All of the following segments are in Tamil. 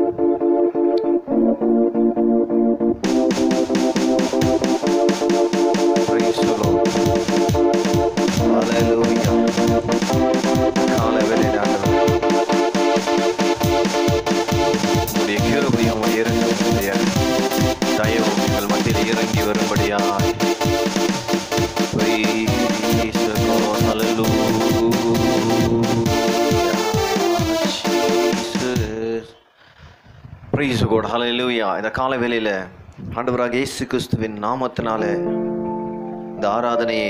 Praise the Lord. Hallelujah. காலை வேளையிலே ஆண்டவரே, உம்முடைய கிருபையும் உம்முடைய இரக்கமும் உம்முடைய தயவும் எங்கள் மத்தியில் இறங்கி வரும்படியாய் Praise the Lord. Hallelujah. Jesus. Praise the God. Hallelujah. இந்த காலை வேளையில ஆண்டவராக இயேசு கிறிஸ்துவின் நாமத்தினாலே இந்த ஆராதனையை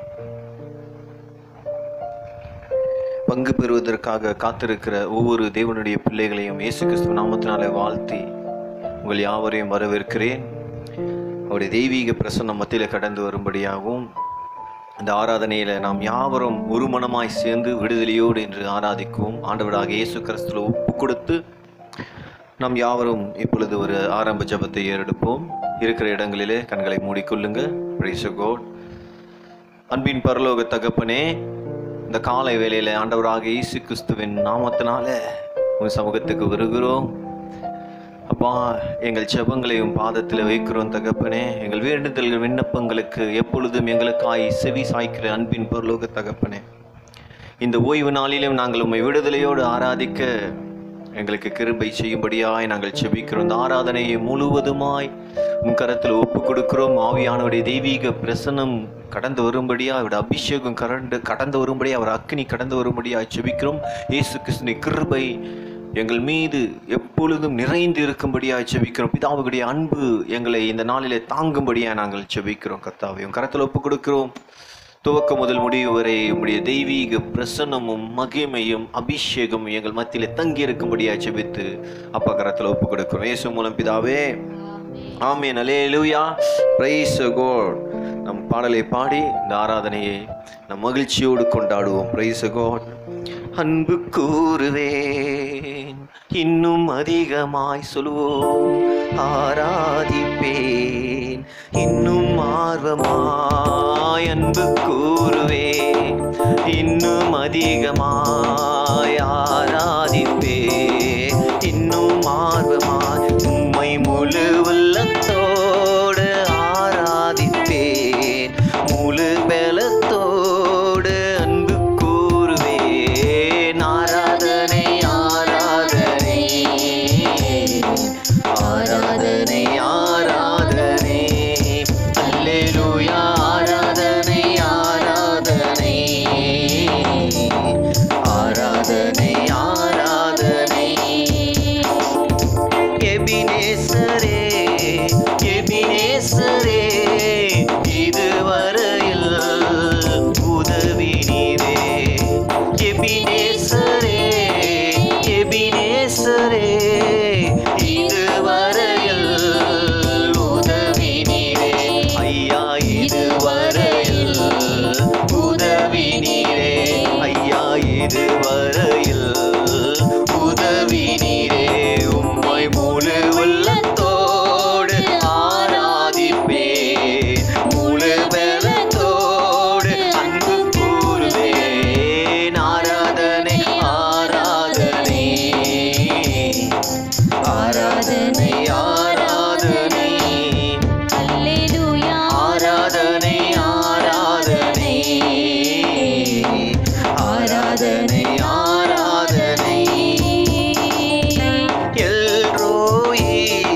பங்கு பெறுவதற்காக காத்திருக்கிற ஒவ்வொரு தேவனுடைய பிள்ளைகளையும் இயேசு கிறிஸ்துவ நாமத்தினாலே வாழ்த்தி உங்கள் யாவரையும் வரவேற்கிறேன் அவருடைய தெய்வீக பிரசன்னம் மத்தியில் கடந்து வரும்படியாகவும் இந்த ஆராதனையில் நாம் யாவரும் ஒரு மனமாய் சேர்ந்து விடுதலையோடு என்று ஆராதிக்கவும் ஆண்டவராக இயேசு கிறிஸ்துவ ஒப்பு கொடுத்து நாம் யாவரும் இப்பொழுது ஒரு ஆரம்ப ஜெபத்தை ஏறெடுப்போம் இருக்கிற இடங்களிலே கண்களை மூடிக்கொள்ளுங்க Praise the God. அன்பின் பரலோக தகப்பனே இந்த காலை வேளையில ஆண்டவராக இயேசு கிறிஸ்துவின் நாமத்தினால உன் சமூகத்துக்கு வருகிறோம் அப்பா எங்கள் ஜெபங்களையும் பாதத்தில் வைக்கிறோம் தகப்பனே எங்கள் வேண்டுதல்கள் விண்ணப்பங்களுக்கு எப்பொழுதும் எங்களுக்காய் செவி சாய்க்கிற அன்பின் பரலோக தகப்பனே இந்த ஓய்வு நாளிலும் நாங்கள் உம்மை விடுதலையோடு ஆராதிக்க எங்களுக்கு கிருபை செய்யும்படியாய் நாங்கள் செபிக்கிறோம் இந்த ஆராதனையை முழுவதுமாய் உன் கரத்தில் ஒப்பு கொடுக்கிறோம் ஆவியானவருடைய தெய்வீக பிரசனம் கடந்து வரும்படியா அவருடைய அபிஷேகம் கடந்து கடந்து வரும்படியா அவர் அக்னி கடந்து வரும்படியா செபிக்கிறோம் இயேசு கிறிஸ்துவின் கிருபை எங்கள் மீது எப்பொழுதும் நிறைந்து இருக்கும்படியாக செபிக்கிறோம் பிதாவுடைய அன்பு எங்களை இந்த நாளிலே தாங்கும்படியாக நாங்கள் செபிக்கிறோம் கர்த்தாவை உன் கரத்தில் ஒப்பு கொடுக்கிறோம் துவக்க முதல் முடிவு வரை உம்முடைய தெய்வீக பிரசன்னமும் மகிமையும் அபிஷேகமும் எங்கள் மத்தியிலே தங்கி இருக்கும்படியாக செபித்து அப்பா கரத்தில் ஒப்பு கொடுக்கிறோம் இயேசு மூலம் பிதாவே ஆமேன் அலேலூயா பிரைஸ் கோட் நம் பாடலை பாடி இந்த ஆராதனையை நம் மகிழ்ச்சியோடு கொண்டாடுவோம் பிரைஸ் கோட் அன்பு கூறுவேன் இன்னும் அதிகமாய் சொல்வோம் ஆராதிப்பேன் இன்னும் ஆர்வமாய் அன்பு கூறுவேன் இன்னும் அதிகமாய் ஆராதிப்பேன் இன்னும் ஆர்வமாய் உம்மை முழு உள்ளத்தோடு ஆராதிப்பேன் முழு பலத்தோடு அன்பு கூறுவேன் ஆராதனை ஆராதனை ஆராதனை ஆராதனை அல்லேலூயா ஆராதனை ஆராதனை ஆராதனை ஆராதனை எபினேசரே எபினேசரே இதுவரையில் உதவி நீரே எபினேசரே எபினேசரே இதுவரையில் உதவி நீரே ஐயா இதுவரையில் உதவி நீரே ஐயா இதுவரையில் உதவி நீரே உம்மை முழு உள்ளத்தோடு ஆராதிப்பேன் முழு பலத்தோடு அன்பு கூறுவேன் ஆராதனை ஆராதனை ஆராதனை ஆராதனை அல்லேலூயா ஆராதனை ஆராதனை ஆராதனை ஆராதனை எல்ரோயி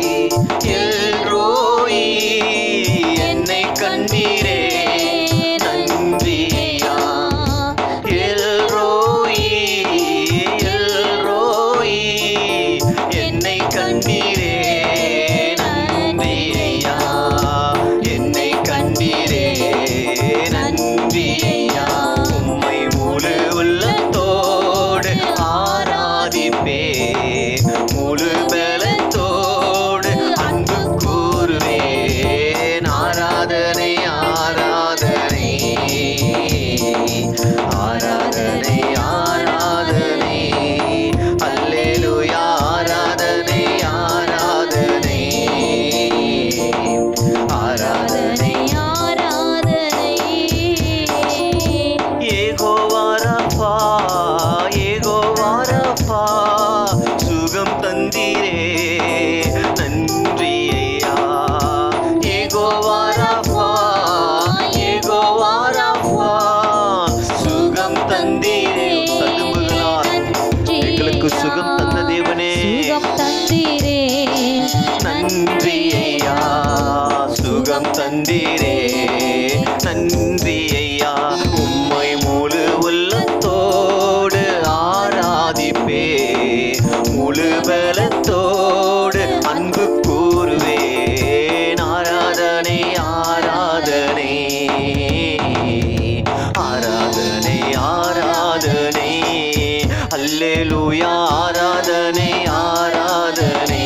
எல்ரோயி என்னை கண்டீரே நன்றியா எல்ரோயி எல்ரோயி என்னை கண்டீரே நன்றியா என்னை கண்டீரே நன்றியா உம்மை முழு உள்ளத்தோடு ஆராதிப்பே முழு பலத்தோடு அன்பு கூறுவேன் ஆராதனை ஆராதனை ஆராதனை ஆராதனை அல்லேலூயா ஆராதனை ஆராதனை ஆராதனை ஆராதனை ஏகோவாரப்பா ஏகோவாரப்பா சுகம் தந்தீரே பலத்தோடு அன்பு கூறுவேன் ஆராதனை ஆராதனை ஆராதனை ஆராதனை அல்லேலூயா ஆராதனை ஆராதனை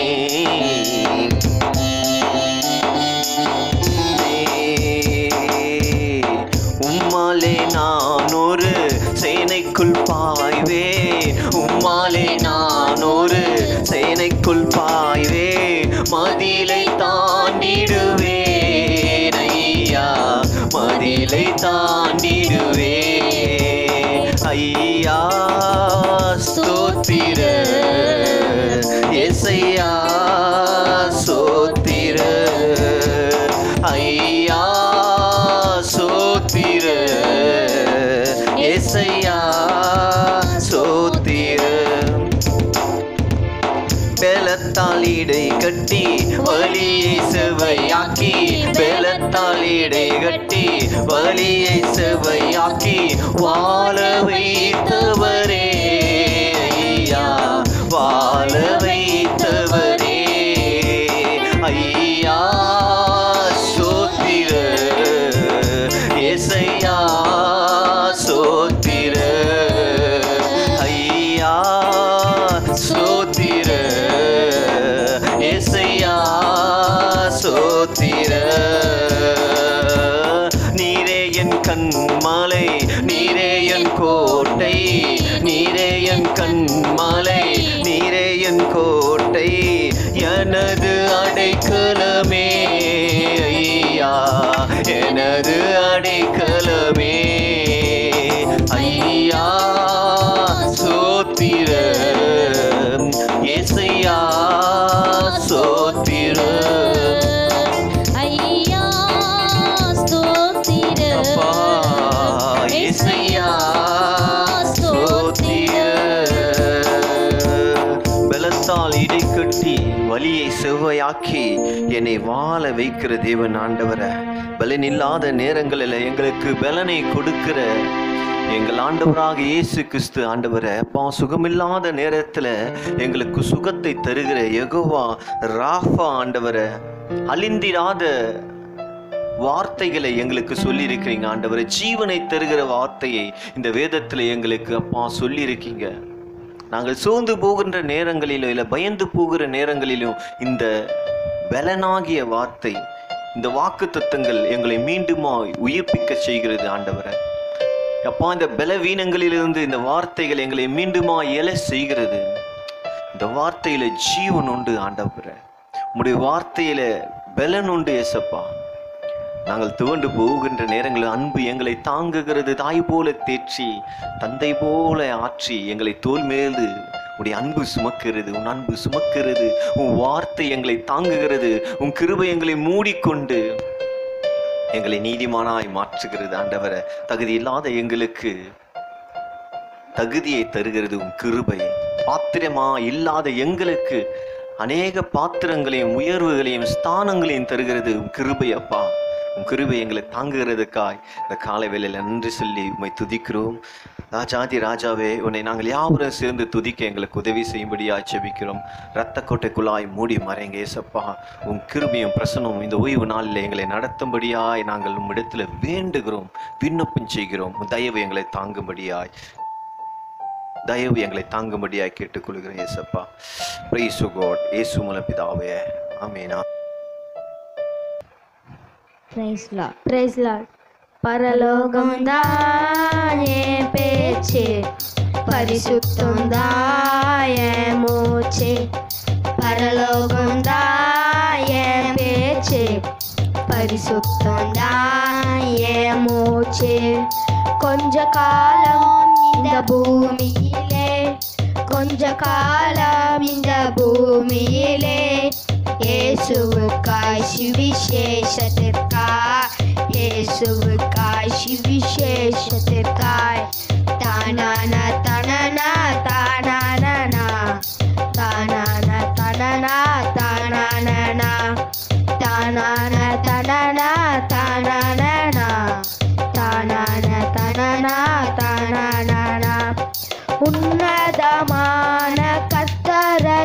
உம்மாலே நான் ஒரு சேனைக்குள் பாய்வே உம்மாலே நான் ஒரு சேனைக்குள் பாய்வே மதிலை தாண்டிடுவே ஐயா மதிலை தாண்டிடுவே ஐயா ஸ்தோத்திர எசையா சோத்திர ஐயா சோத்திர எசையா சோத்திர பெலத்தால் இடை கட்டி வலியை செவையாக்கி பெலத்தால் இடை கட்டி வலியை செவையாக்கி வாழ வைத்தவரே ஐயா வாழ வைத்தவரே ஐயா சோத்திர எசையா சோத்திர ஐயா சோத்திர எசையா சோத்திர நீரே என் கண்மலை நீரே என் கோட்டை நீரே என் கண்மலை நீரே என் கோட்டை எனது அடைக்கலமே ஐயா எனது அடைக்கலமே ஐயா சோத்திர எசையா சோத்திர ஐயா ஸ்தோத்திர அப்பா இசையா பலத்தால் இடை கட்டி வலியை செவ்வையாக்கி என்னை வாழ வைக்கிற தேவன் ஆண்டவர பலன் இல்லாத நேரங்களில் எங்களுக்கு பலனை கொடுக்கிற எங்கள் ஆண்டவராக இயேசு கிறிஸ்து ஆண்டவரை அப்பா சுகமில்லாத நேரத்தில் எங்களுக்கு சுகத்தை தருகிற யெகோவா ராஃபா ஆண்டவரை அழிந்திராத வார்த்தைகளை எங்களுக்கு சொல்லியிருக்கிறீங்க ஆண்டவரை ஜீவனை தருகிற வார்த்தையை இந்த வேதத்தில் எங்களுக்கு அப்பா சொல்லியிருக்கீங்க நாங்கள் சோர்ந்து போகின்ற நேரங்களிலும் இல்லை பயந்து போகிற நேரங்களிலும் இந்த பலனாகிய வார்த்தை இந்த வாக்கு தத்தங்கள் எங்களை மீண்டுமா உயிர்ப்பிக்க செய்கிறது ஆண்டவரை அப்பா இந்த பலவீனங்களிலிருந்து இந்த வார்த்தைகள் எங்களை மீண்டுமா எழ செய்கிறது இந்த வார்த்தையில ஜீவன் உண்டு ஆண்டவரை உம்முடைய வார்த்தையில பலன் உண்டு ஏசப்பா நாங்கள் துவண்டு போகின்ற நேரங்களில் அன்பு எங்களை தாங்குகிறது தாய் போல தேற்றி தந்தை போல ஆற்றி எங்களை தோல் மேலு உடைய அன்பு சுமக்கிறது உன் அன்பு சுமக்கிறது உன் வார்த்தை எங்களை தாங்குகிறது உன் கிருபை எங்களை மூடிக்கொண்டு எங்களை நீதிமானாய் மாற்றுகிறது ஆண்டவரை தகுதி இல்லாத எங்களுக்கு தகுதியை தருகிறது உன் கிருபை பாத்திரமா இல்லாத எங்களுக்கு அநேக பாத்திரங்களையும் உயர்வுகளையும் ஸ்தானங்களையும் தருகிறது உன் கிருபை அப்பா உன் கிருபை எங்களை தாங்குகிறதுக்காய் இந்த காலை வேளையில நன்றி சொல்லி உம்மை துதிக்கிறோம் ராஜாதி ராஜாவே உன்னை நாங்கள் யாவரும் சேர்ந்து துதிக்க எங்களுக்கு உதவி செய்யும்படியாய் ஜெபிக்கிறோம் இரத்த கோட்டைக்குள்ளாய் மூடி மறைங்க ஏசப்பா உன் கிருபையும் பிரசனமும் இந்த ஓய்வு நாளில் எங்களை நடத்தும்படியாய் நாங்கள் உம்மிடத்தில் வேண்டுகிறோம் விண்ணப்பம் செய்கிறோம் உன் தயவு எங்களை தாங்கும்படியாய் தயவு எங்களை தாங்கும்படியாய் கேட்டுக்கொள்கிறேன் ஏசப்பா பிரைஸ் காட் இயேசு மூலம் பிதாவே amen praise Lord praise Lord பரலோகம் தானே பேச்சு பரிசுத்தம் தாய மூச்சு பரலோகம் தாய பேச்சு பரிசுத்தம் தாய மூச்சு கொஞ்ச காலம் இந்த பூமியிலே கொஞ்ச காலம் இந்த பூமியிலே இயேசுவுக்காய் சுவிசேஷத்திற்காய் இயேசுவுக்காய் சுவிசேஷத்திற்காய் தானான தனனா தானானா தானான தனனா தானானா தானான தனனா தானானா தானான தனனா தானானா உன்னதமான கத்தரை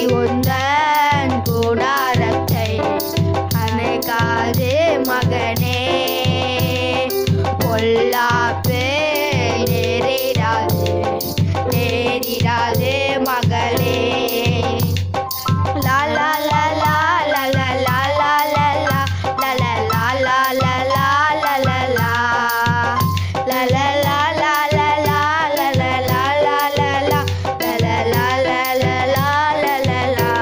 உந்தன் கூடாரத்தை அணைக்காதே மகனே பொல்லாப்பு நேரிடாது நேரிடாது மகளே லா லா லா லா லா லா லா லா லா லா லா லா லா லா லா லா லா லா லா. லா லா லா லா லா லா லா லா லா லா லா லா. லா லா லா லா லா லா லா லா லா.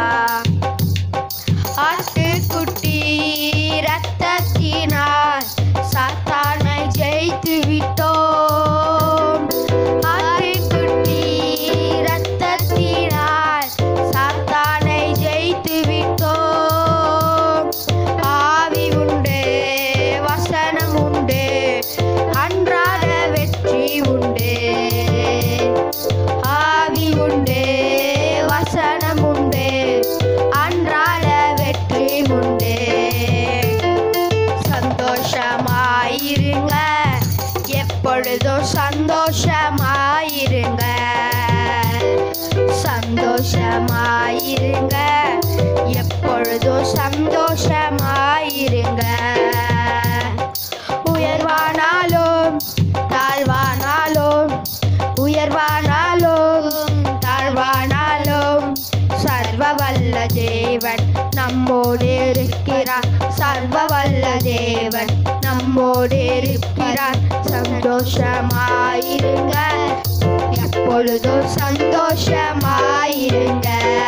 ஆட்டுக்குட்டி ரத்தத்தினால் சாத்தானை ஜெயித்து விட்டோம் ஆட்டுக்குட்டி ரத்தத்தினால் சாத்தானை ஜெயித்து விட்டோம் ஆவி உண்டு வசனம் உண்டு அன்றாட வெற்றி உண்டு ஆவி உண்டு வசனம் உண்டு அன்றாட வெற்றி உண்டு சந்தோஷமாயிருங்க எப்பொழுதும் சந்தோஷமாயிருங்க சந்தோஷமாயிருங்க எப்பொழுதும் சந்தோஷமாயிருங்க உயர்வானாலும் தாழ்வானாலும் உயர்வானாலும் தாழ்வானாலும் சர்வ வல்ல தேவன் நம்மோடு இருக்கிறார் சர்வ வல்ல தேவன் நம்மோடு இருக்கிறார் சந்தோஷமாயிருங்க எப்பொழுதும் சந்தோஷமாயிருங்க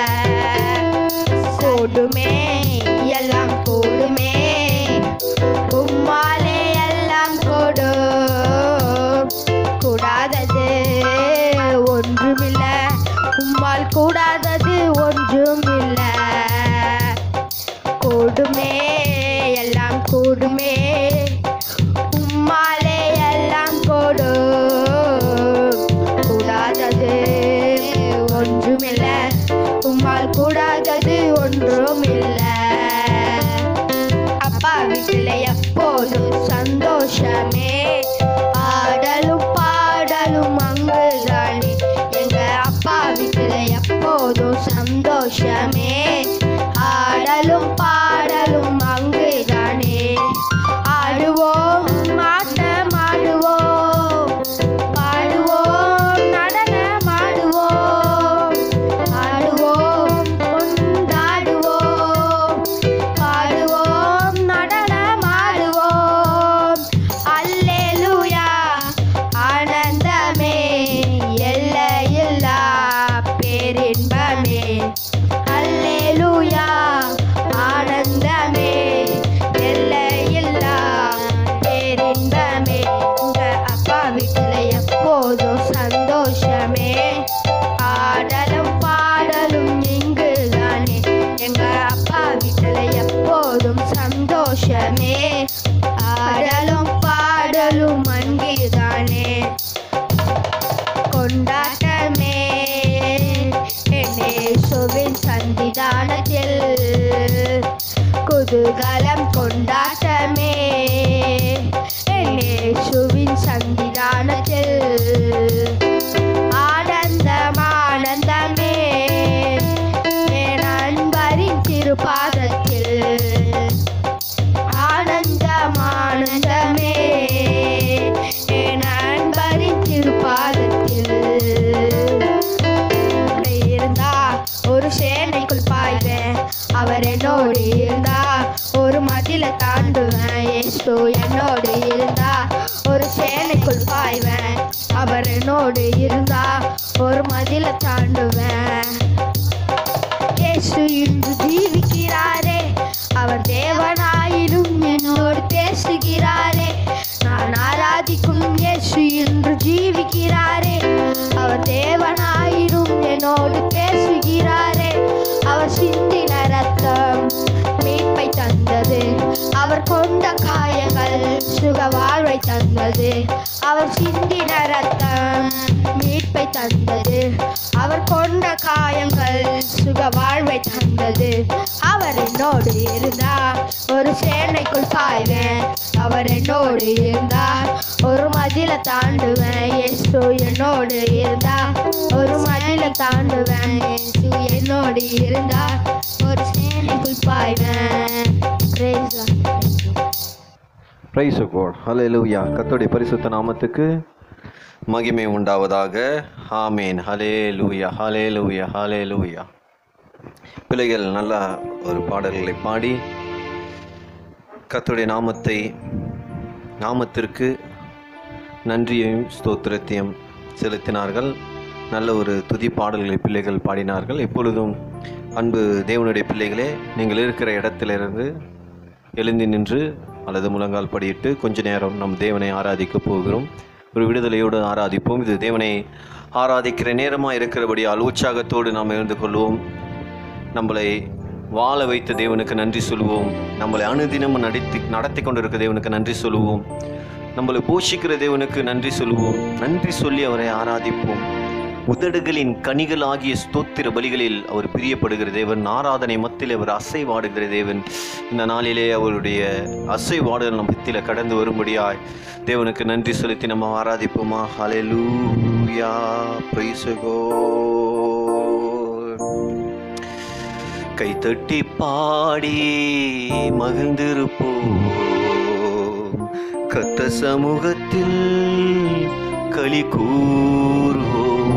கூடுமே எல்லாம் கூடுமே உம்மாலே எல்லாம் கூடும் கூடாதது ஒன்றுமில்ல உம்மால் கூடாதது ஒன்றுமில்ல கூடுமே எல்லாம் கூடுமே உம்மாலே எல்லாம் கூடும் கூடாதது ஒன்றுமில்ல உம்மால் கூடாதது ஒன்றுமில்ல அப்பா வீட்டில் எப்போதும் சந்தோஷமே ஆடலும் பாடலும் அங்குதானே எங்க அப்பா வீட்டில் எப்போதும் சந்தோஷமே ஆடலும் பாடலும் அங்குதானே ஆடுவோம் ஆட்டம் ஆடுவோம் பாடுவோம் நடனம் ஆடுவோம் ஆடுவோம் கொண்டாடுவோம் பாடுவோம் நடனம் ஆடுவோம் அல்லேலூயா ஆனந்தமே எல்லையில்லா பேரின்பமே அல்லேலூயா ஆனந்தமே எல்லையில்லா பேரின்பமே உங்க அப்பா வீட்டுல எப்போதும் சந்தோஷமே ஆடலும் பாடலும் இங்குதானே எங்க அப்பா வீட்டுல எப்போதும் சந்தோஷமே ஆடலும் பாடலும் அங்கேதானே கொண்டாட்டமே என்னேசுவின் சந்திதானத்தில் குதூகலம் கொண்டாட்டமே என்னேசுவின் சந்திதானத்தில் ஆனந்தம் ஆனந்தமே என் அன்பரின் திருப்பாதத்தில் ஆனந்தம் ஆனந்தமே என் அன்பரின் திருப்பாதத்தில் கூட இருந்தா ஒரு சேனைக்குள் பாய்வேன் அவர் என்னோடு இருந்தா ஒரு மதில தாண்டுவேன் இயேசு என்னோடு இருந்தா ஒரு சேனைக்குள் பாய்வேன் அவர் என்னோடு இருந்தா ஒரு மதில தாண்டுவேன் இயேசு இன்று ஜீவிக்கிறாரே அவர் தேவனாயிரும் என்னோடு பேசுகிறாரே நான் ஆராதிக்கும் இயேசு இன்று ஜீவிக்கிறாரே அவர் தேவனாயிரும் என்னோடு பேசுகிறாரே அவர் சிந்தின ரத்தம் மீட்பை தந்தது அவர் கொண்ட காயங்கள் சுக வாழ்வை தந்தது அவர் சிந்தின ரத்தம் மீட்பை தந்தது அவர் கொண்ட காயங்கள் சுக வாழ்வை தந்தது அவர் என்னோடு இருந்தார் ஒரு சேனைக்குள் பாய்வேன் அவர் என்னோடு இருந்தார் ஒரு மதில தாண்டுவேன் இயேசு என்னோடு இருந்தார் ஒரு மலையில தாண்டுவேன் இயேசு என்னோடு இருந்தார் ஒரு சேனைக்குள் பாய்வேன் Praise the Lord. Praise God ஹalleluya கர்த்தருடைய பரிசுத்த நாமத்துக்கு மகிமை உண்டாவதாக ஆமேன் ஹalleluya ஹalleluya ஹalleluya பிள்ளைகள் நல்ல ஒரு பாடல்களை பாடி கர்த்தருடைய நாமத்தை நாமத்திற்கு நன்றியையும் ஸ்தோத்திரத்தையும் செலுத்தினார்கள் நல்ல ஒரு துதி பாடல்களை பிள்ளைகள் பாடினார்கள் எப்பொழுதும் அன்பு தேவனுடைய பிள்ளைகளே நீங்கள் இருக்கிற இடத்திலிருந்து எழுந்தி நின்று அல்லது முழங்கால் படியிட்டு கொஞ்ச நேரம் நம் தேவனை ஆராதிக்க போகிறோம் ஒரு விடுதலையோடு ஆராதிப்போம் இது தேவனை ஆராதிக்கிற நேரமாக இருக்கிறபடியால் உற்சாகத்தோடு நாம் இருந்து கொள்வோம் நம்மளை வாழ வைத்த தேவனுக்கு நன்றி சொல்லுவோம் நம்மளை அனுதினமும் நடத்தி நடத்தி கொண்டிருக்க தேவனுக்கு நன்றி சொல்லுவோம் நம்மளை போஷிக்கிற தேவனுக்கு நன்றி சொல்லுவோம் நன்றி சொல்லி அவரை ஆராதிப்போம் உதடுகளின் கனிகள் ஆகிய ஸ்தோத்திர பலிகளில் அவர் பிரியப்படுகிற தேவன் ஆராதனை மத்தியில் அவர் அசைவாடுகிற தேவன் இந்த நாளிலே அவருடைய அசைவாடுதல் நம் மத்தியில் கடந்து வரும்படியாய் தேவனுக்கு நன்றி செலுத்தி நம்ம ஆராதிப்போமா ஹalleluya praise God கைத்தட்டி பாடி மகிழ்ந்திருப்போம் கத்த சமூகத்தில் களி கூறுவோம்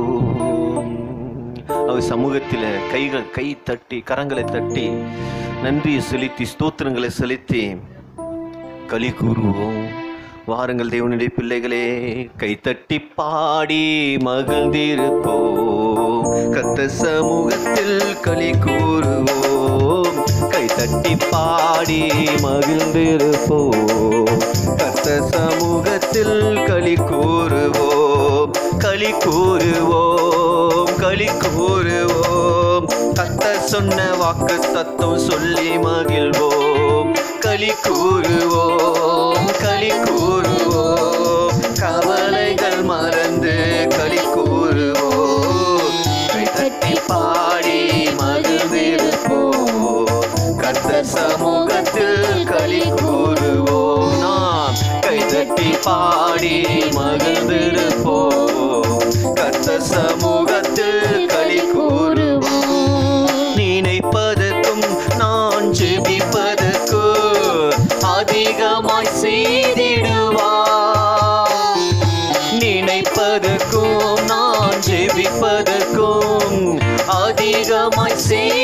அவர் சமூகத்தில் கைகள் கை தட்டி கரங்களை தட்டி நன்றியை செலுத்தி ஸ்தோத்திரங்களை செலுத்தி களி கூறுவோம் வாருங்கள் தேவனுடைய பிள்ளைகளே கைத்தட்டி பாடி மகிழ்ந்திருப்போம் கத்த சமூகத்தில் களி கூறுவோம் கைத்தட்டி பாடி மகிழ்ந்திருப்போம் கத்த சமூகத்தில் களி கூறுவோம் களி கூறுவோம் களி கூறுவோம் கத்த சொன்ன வாக்கு தத்துவம் சொல்லி மகிழ்வோம் களி கூறுவோம் களி கூறுவோம் கவலைகள் மறந்து களி கூறுவோம் கைத்தட்டி பாடி மகிழ்ந்திருப்போம் கத்த சமூகத்தில் களி கூறுவோம் நாம் கைதட்டி பாடி மகிழ்ந்திருப்போம் கத்த சமூகத்தில் களி கூறுவோம் நினைப்பதற்கும் நான் ஜெபிப்பதற்கும் அதிகமாய் செய்திடுவார் நினைப்பதற்கும் நான் ஜெபிப்பதற்கும் அதிகமாய்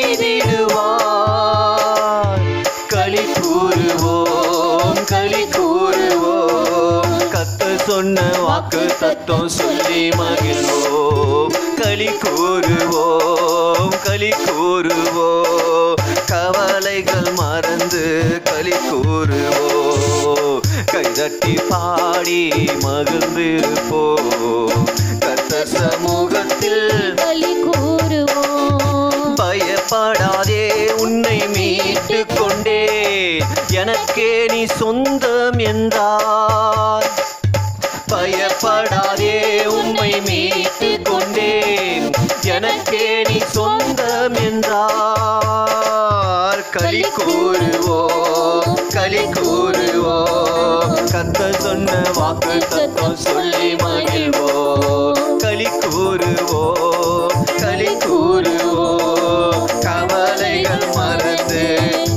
செய்திடுவார் களி கூறுவோம் களி கூறுவோம் கத்த சொன்ன வாக்கு தத்துவம் சொல்லி மகிழ்வோம் களி கூறுவோம் களி கூறுவோம் கவலைகள் மறந்து களி கூறுவோம் கைதட்டி பாடி மகிழ்ந்திருப்போம் கத்த சமூகத்தில் களி கூறுவோம் பயப்படாதே உன்னை மீட்டு கொண்டே எனக்கே நீ சொந்தம் என்றார் பயப்படாதே உம்மை மீட்டு கொண்டேன் எனக்கே நீ சொந்தம் என்றார் களி கூறுவோம் களி கூறுவோம் கத்த சொன்ன வாக்கு தத்துவம் சொல்லி மகிழ்வோம் களி கூறுவோம் களி கூறுவோம் கவலைகள் மறந்து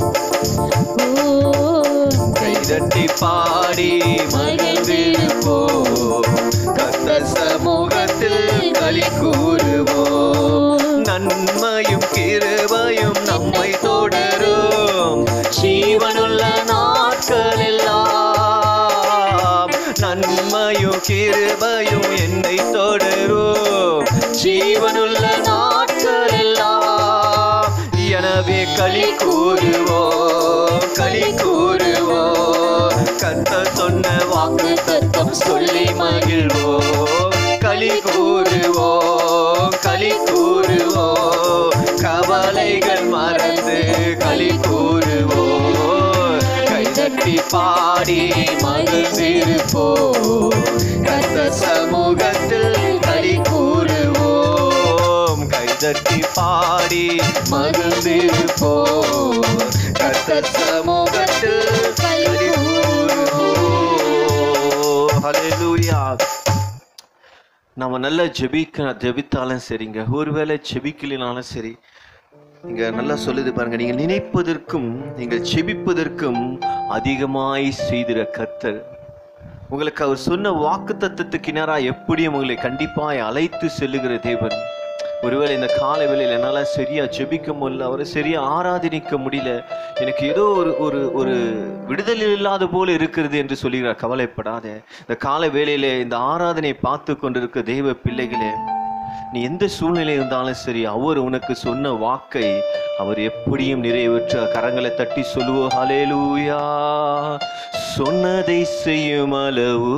கைதட்டி பாடி மகிழ்ந்திருப்போம் கத்த சமூகத்தில் களி கூறுவோம் நன்மையும் கிருபையும் நம்மை தொடரும் ஜீவனுள்ள நாட்கள் எல்லாம் நன்மையும் கிருபையும் என்னை தொடரும் ஜீவனுள்ள நாட்கள் எல்லாம் எனவே களி கூறுவோம் களி கூறுவோம் கத்த சொன்ன வாக்கு தத்தம் சொல்லி மகிழ்வோம் களி கூறுவோம் களி கூறுவோம் கவலைகள் மறந்து களி கூறுவோம் கைதட்டி பாடி மகிழ்ந்திருப்போம் கத்த சமூகத்தில் களி கூறுவோம் கைதட்டி பாடி மகிழ்ந்திருப்போம் கத்த சமூகத்தில் களி கூறுவோம் ஹalleluya நம்ம நல்லா ஜெபிக்க ஜெபித்தாலும் சரிங்க ஒருவேளை ஜெபிக்கலினாலும் சரி இங்க நல்லா சொல்லுது பாருங்க நீங்கள் நினைப்பதற்கும் நீங்கள் செபிப்பதற்கும் அதிகமாய் செய்திட கர்த்தர் உங்களுக்கு அவர் சொன்ன வாக்கு தத்துவத்துக்கு நேராக எப்படியும் உங்களை கண்டிப்பாய் அழைத்து செல்லுகிற தேவன் ஒருவேளை இந்த கால வேளையில் என்னால் சரியா ஜெபிக்க முடியல அவரை சரியா ஆராதனிக்க முடியல எனக்கு ஏதோ ஒரு ஒரு ஒரு விடுதலை இல்லாத போல இருக்கிறது என்று சொல்லுகிறார் கவலைப்படாத இந்த கால வேளையிலே இந்த ஆராதனை பார்த்து கொண்டிருக்க தெய்வ பிள்ளைகளே நீ எந்த சூழ்நிலை இருந்தாலும் சரி அவர் உனக்கு சொன்ன வாக்கை அவர் எப்படியும் நிறைவேற்ற கரங்களை தட்டி சொல்லுவோம் ஹalleluya சொன்னதை செய்யும் அளவு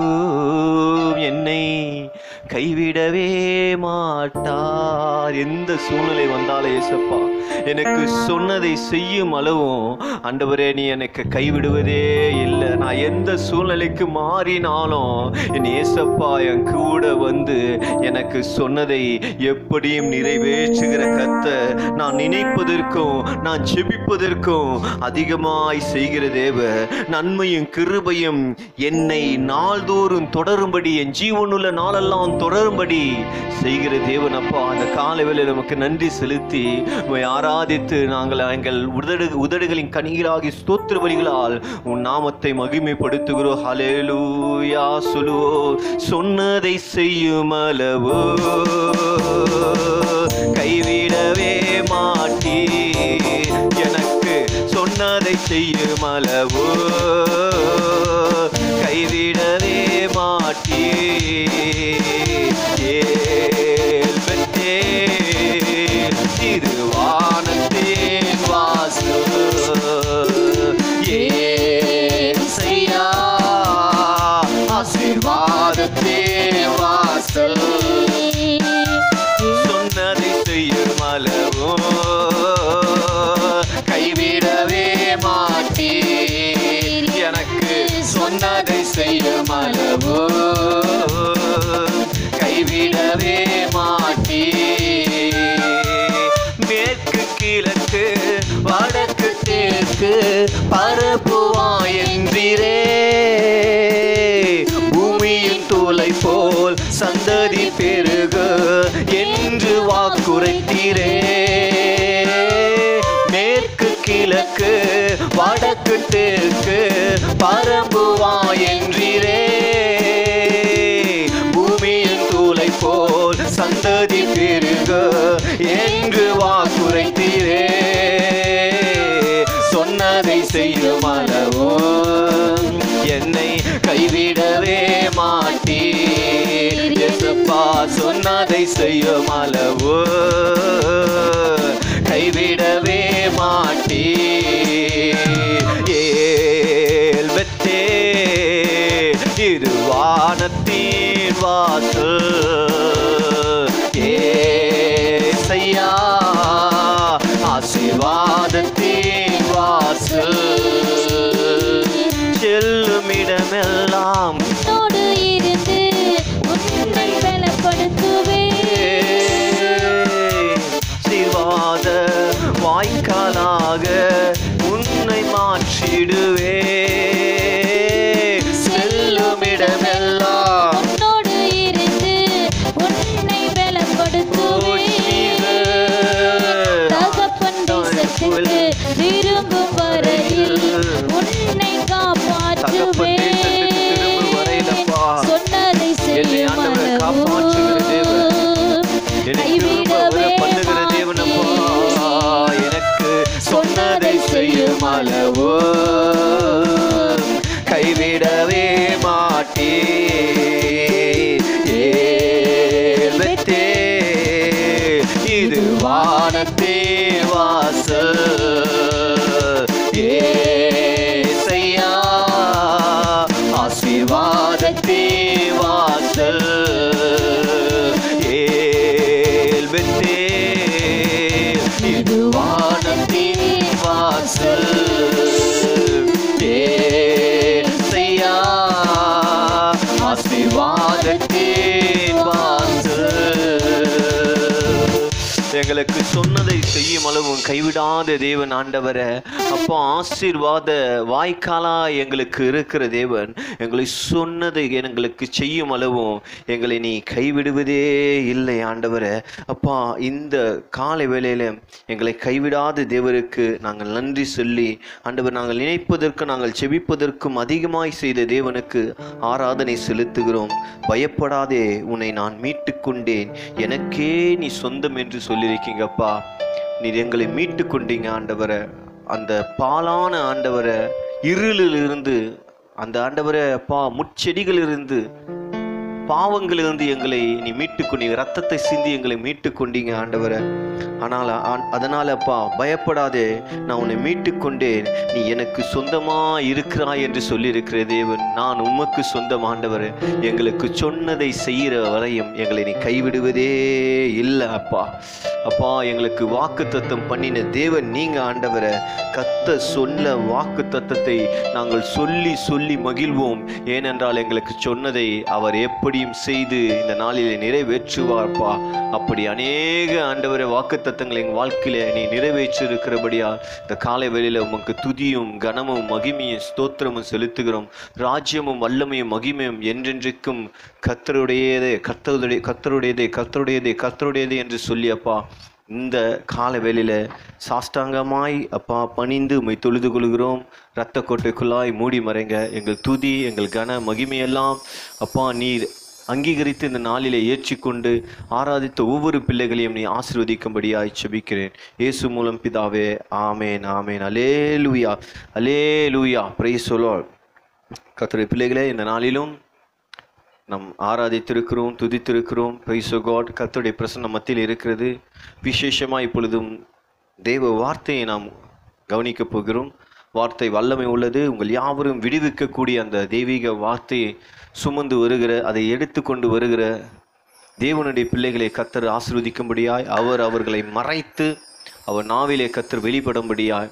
என்னை கைவிடவே மாட்டார் எந்த சூழ்நிலை வந்தாலும் ஏசப்பா எனக்கு சொன்னதை செய்யும் அளவும் ஆண்டவரே நீ எனக்கு கைவிடுவதே இல்லை நான் எந்த சூழ்நிலைக்கு மாறினாலும் என் ஏசப்பா என் கூட வந்து எனக்கு சொன்னதை எப்படியும் நிறைவேற்றுகிற கத்த நான் நினைப்பதற்கும் நான் ஜெபிப்பதற்கும் அதிகமாய் செய்கிற தேவ நன்மையும் கிருபையும் என்னை நாள்தோறும் தொடரும்படி என் ஜீவனுள்ள நாளெல்லாம் தொடரும்படி செய்கிற தேவன் அப்பா அந்த காலவேளை நமக்கு நன்றி செலுத்தி உம்மை ஆராதித்து நாங்கள் எங்கள் உதடு உதடுகளின் கனிகளாகி ஸ்தோத்திர வழிகளால் உன் நாமத்தை மகிமைப்படுத்துகிறோம் ஹalleluya சொல்லுவோ சொன்னதை செய்யும் அளவோ கைவிடவே மாட்டீ எனக்கு சொன்னதை செய்யும் அளவோ கைவிடவே மாட்டீ ஏல் பெற்றே திருவானத்தேன் வாசு ஏன் செய்யா ஆசீர்வாதத்தே வாசல் சொன்னதை செய்யும் அளவோ கைவிடவே மாட்டீர் எனக்கு சொன்னதை செய்யும் அளவோ கைவிடவே மாட்டீர் மேற்கு கிழக்கு வடக்கு தெற்கு பரப்புவா என்றிரே பூமியின் தூளை போல் சந்ததி பெருக என்று வாக்குரைத்தீரே மேற்கு கிழக்கு வடக்கு தெற்கு பரம்புவா என்றிரே பூமியின் தூளை போல் சந்ததி பெருக என்று வாக்குரைத்தீரே சொன்னதை செய்யும் அளவோ என்னை கைவிடவே மாட்டீர் எசப்பா சொன்னதை செய்யும் அளவோ கைவிடவே மாட்டீர் ஏல் வெத்தே இது வானத்தின் வாசல் ஏசையா ஆசீர்வாதத்தின் வாசல் செல்லும் இடமெல்லாம் உன்னோடு இருந்து உன்னை பலப்படுத்துவே ஆசீர்வாத வாய்க்காலாக உன்னை மாற்றிடுவே செல்லும் இடமெல்லாம் உன்னோடு இருந்து உன்னை பலப்படுத்துவே தகப்பன் தேசத்துக்கு திரும்பும் வரையில் உன்னை காப்பாற்றுவே தகப்பன் தேசத்துக்கு திரும்பும் வரையிலப்பா, சொன்னதை என்னை செய்யும் ஆண்டவர் காப்பாற்றுகிற தேவன். என்னை திரும்ப வர பண்ணுகிற தேவனப்பா எனக்கு சொன்னதை செய்யும் அளவோ கைவிடவே மாட்டே ஏழ்வத்தே இது வானத்தே வாசல் ஏசையா ஆசீர்வாதத்தே வாசல் ஏல்பெத்தே இது வானத்தின் வாசல் ஏசையா ஆசீர்வாதத்தின் வாசல் எங்களுக்கு சொன்னதை செய்யும் அளவும் கைவிடாத தேவன் ஆண்டவரே அப்பா ஆசீர்வாத வாய்க்காலா எங்களுக்கு இருக்கிற தேவன் எங்களை சொன்னதை எங்களுக்கு செய்யும் அளவும் எங்களை நீ கைவிடுவதே இல்லை ஆண்டவரே அப்பா இந்த காலை வேளையில எங்களை கைவிடாத தேவருக்கு நாங்கள் நன்றி சொல்லி ஆண்டவர் நாங்கள் நினைப்பதற்கு நாங்கள் செபிப்பதற்கும் அதிகமாய் செய்த தேவனுக்கு ஆராதனை செலுத்துகிறோம் பயப்படாதே உன்னை நான் மீட்டு கொண்டேன் எனக்கே நீ சொந்தம் என்று சொல்லியிருக்கீங்கப்பா நீர் எங்களை மீட்டு கொண்டீங்க ஆண்டவரை அந்த பாலான ஆண்டவரை இருளிலிருந்து அந்த ஆண்டவரை அப்பா முட்செடிகளிலிருந்து பாவங்களிலிருந்து எங்களை நீ மீட்டு கொண்டீங்க ரத்தத்தை சிந்தி எங்களை மீட்டு கொண்டீங்க ஆண்டவரை ஆனால் ஆ- அதனால அப்பா பயப்படாதே நான் உன்னை மீட்டு கொண்டேன் நீ எனக்கு சொந்தமா இருக்கிறாய் என்று சொல்லியிருக்கிற தேவன் நான் உமக்கு சொந்தம் ஆண்டவர் எங்களுக்கு சொன்னதை செய்கிற வரையும் எங்களை நீ கைவிடுவதே இல்லை அப்பா அப்பா எங்களுக்கு வாக்கு தத்தம் பண்ணின தேவன் நீங்க ஆண்டவரை கத்த சொன்ன வாக்கு தத்தத்தை நாங்கள் சொல்லி சொல்லி மகிழ்வோம் ஏனென்றால் எங்களுக்கு சொன்னதை அவர் எப்படியும் செய்து இந்த நாளிலே நிறைவேற்றுவார்ப்பா அப்படி அநேக ஆண்டவரை வாக்கு தத்தங்களை எங்கள் வாழ்க்கையில நீ நிறைவேற்றிருக்கிறபடியா இந்த காலை வேளையில உமக்கு துதியும் கனமும் மகிமையும் ஸ்தோத்திரமும் செலுத்துகிறோம் ராஜ்யமும் வல்லமையும் மகிமையும் என்றென்றைக்கும் கத்தருடையதே கத்தருடைய கத்தருடையதே கத்தருடையதே கத்தருடையதே என்று சொல்லி அப்பா இந்த கால வேளையில சாஷ்டாங்கமாய் அப்பா பணிந்து உம்மை தொழுது கொள்கிறோம் இரத்த கோட்டைக்குள்ளாய் மூடி மறைங்க எங்கள் துதி எங்கள் கன மகிமையெல்லாம் அப்பா நீர் அங்கீகரித்து இந்த நாளிலே ஏற்றிக்கொண்டு ஆராதித்த ஒவ்வொரு பிள்ளைகளையும் நீ ஆசீர்வதிக்கும்படியாய் செபிக்கிறேன் இயேசு மூலம் பிதாவே ஆமேன் ஆமேன் அலே லூயா அலே லூயா பிரைஸ் சொல்லால் கத்துடைய பிள்ளைகளே இந்த நாளிலும் நாம் ஆராதித்திருக்கிறோம் துதித்திருக்கிறோம் பிரைஸ் காட் கர்த்தருடைய பிரசன்னம் மத்தியில் இருக்கிறது விசேஷமாக இப்பொழுதும் தேவ வார்த்தையை நாம் கவனிக்கப் போகிறோம் வார்த்தை வல்லமை உள்ளது உங்கள் யாவரும் விடுவிக்கக்கூடிய அந்த தெய்வீக வார்த்தையை சுமந்து வருகிற அதை எடுத்துக்கொண்டு வருகிற தேவனுடைய பிள்ளைகளை கத்தர் ஆசீர்வதிக்கும்படியாய் அவர் அவர்களை மறைத்து அவர் நாவிலே கத்தர் வெளிப்படும்படியாய்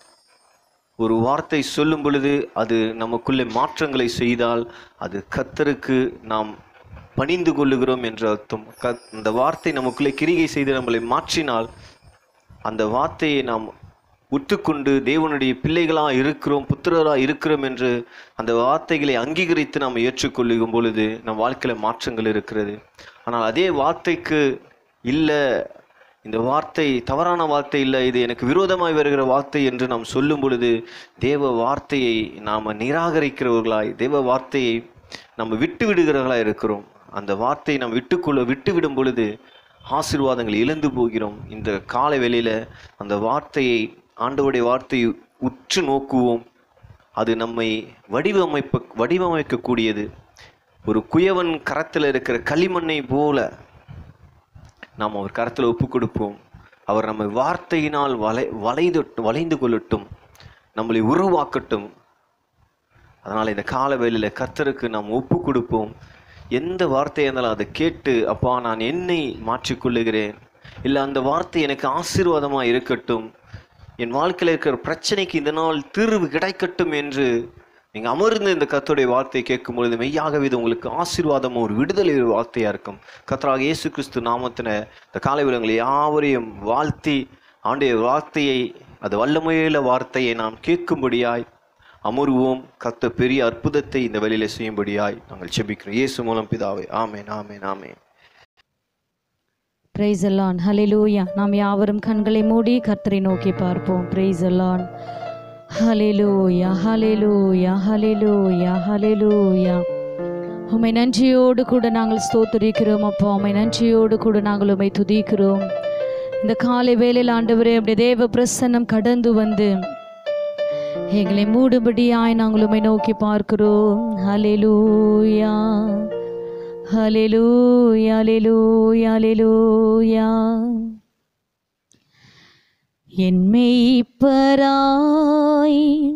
ஒரு வார்த்தை சொல்லும் பொழுது அது நமக்குள்ளே மாற்றங்களை செய்தால் அது கத்தருக்கு நாம் பணிந்து கொள்ளுகிறோம் என்ற அர்த்தம் க அந்த வார்த்தை நமக்குள்ளே கிரிகை செய்து நம்மளை மாற்றினால் அந்த வார்த்தையை நாம் உற்றுக்கொண்டு தேவனுடைய பிள்ளைகளாக இருக்கிறோம் புத்திரராக இருக்கிறோம் என்று அந்த வார்த்தைகளை அங்கீகரித்து நாம் ஏற்றுக்கொள்ளும் பொழுது நம் வாழ்க்கையில் மாற்றங்கள் இருக்கிறது ஆனால் அதே வார்த்தைக்கு இல்லை இந்த வார்த்தை தவறான வார்த்தை இல்லை இது எனக்கு விரோதமாய் வருகிற வார்த்தை என்று நாம் சொல்லும் பொழுது தேவ வார்த்தையை நாம் நிராகரிக்கிறவர்களாய் தேவ வார்த்தையை நம்ம விட்டு விடுகிறவர்களாய் இருக்கிறோம் அந்த வார்த்தையை நாம் விட்டுக்கொள்ள விட்டு விடும் பொழுது ஆசீர்வாதங்கள் இழந்து போகிறோம் இந்த கால வேளையில அந்த வார்த்தையை ஆண்டவருடைய வார்த்தையை உற்று நோக்குவோம் அது நம்மை வடிவமைப்ப வடிவமைக்கக்கூடியது ஒரு குயவன் கரத்தில் இருக்கிற களிமண்ணை போல நாம் அவர் கரத்தில் ஒப்பு கொடுப்போம் அவர் நம்மை வார்த்தையினால் வளை வளைந்து வளைந்து கொள்ளட்டும் நம்மளை உருவாக்கட்டும் அதனால் இந்த கால வேளையில் கர்த்தருக்கு நாம் ஒப்பு கொடுப்போம் எந்த வார்த்தையாக இருந்தாலும் அதை கேட்டு அப்பா நான் என்னை மாற்றிக்கொள்ளுகிறேன் இல்லை அந்த வார்த்தை எனக்கு ஆசீர்வாதமாக இருக்கட்டும் என் வாழ்க்கையில் இருக்கிற பிரச்சனைக்கு இந்த நாள் தீர்வு கிடைக்கட்டும் என்று நீங்கள் அமர்ந்து இந்த கர்த்தருடைய வார்த்தையை கேட்கும் பொழுது மெய்யாகவே இது உங்களுக்கு ஆசீர்வாதம் ஒரு விடுதலை ஒரு வார்த்தையாக இருக்கும் கர்த்தராக இயேசு கிறிஸ்து நாமத்தின இந்த காலை விலங்களை யாவரையும் வாழ்த்தி ஆண்டுடைய வார்த்தையை அது வல்லமையுள்ள வார்த்தையை நாம் கேட்கும்படியாய் அமருவோம் கத்த பெரிய அற்புதத்தை இந்த வழியில செய்யும்படியாய் நாங்கள் செபிக்கிறோம் இயேசு மூலம் பிதாவே ஆமென் ஆமென் ஆமென் பிரைஸ் அல்லான் ஹalleluya நாம் யாவரும் கண்களை மூடி கர்த்தரை நோக்கி பார்ப்போம் பிரைஸ் அல்லான் ஹalleluya ஹalleluya ஹalleluya ஹalleluya உம்மை நன்றியோடு கூட நாங்கள் ஸ்தோத்திரிக்கிறோம் அப்பா உம்மை நன்றியோடு கூட நாங்கள் உம்மை துதிக்கிறோம் இந்த காலை வேளையில் ஆண்டவரே அப்படியே தேவ பிரசன்னம் கடந்து வந்து எங்களை மூடுபடியாய் நாங்கள் உம்மை நோக்கி பார்க்கிறோம் ஹalleluya ஹalleluya ஹalleluya ஹalleluya என் மெய்ப்பராய்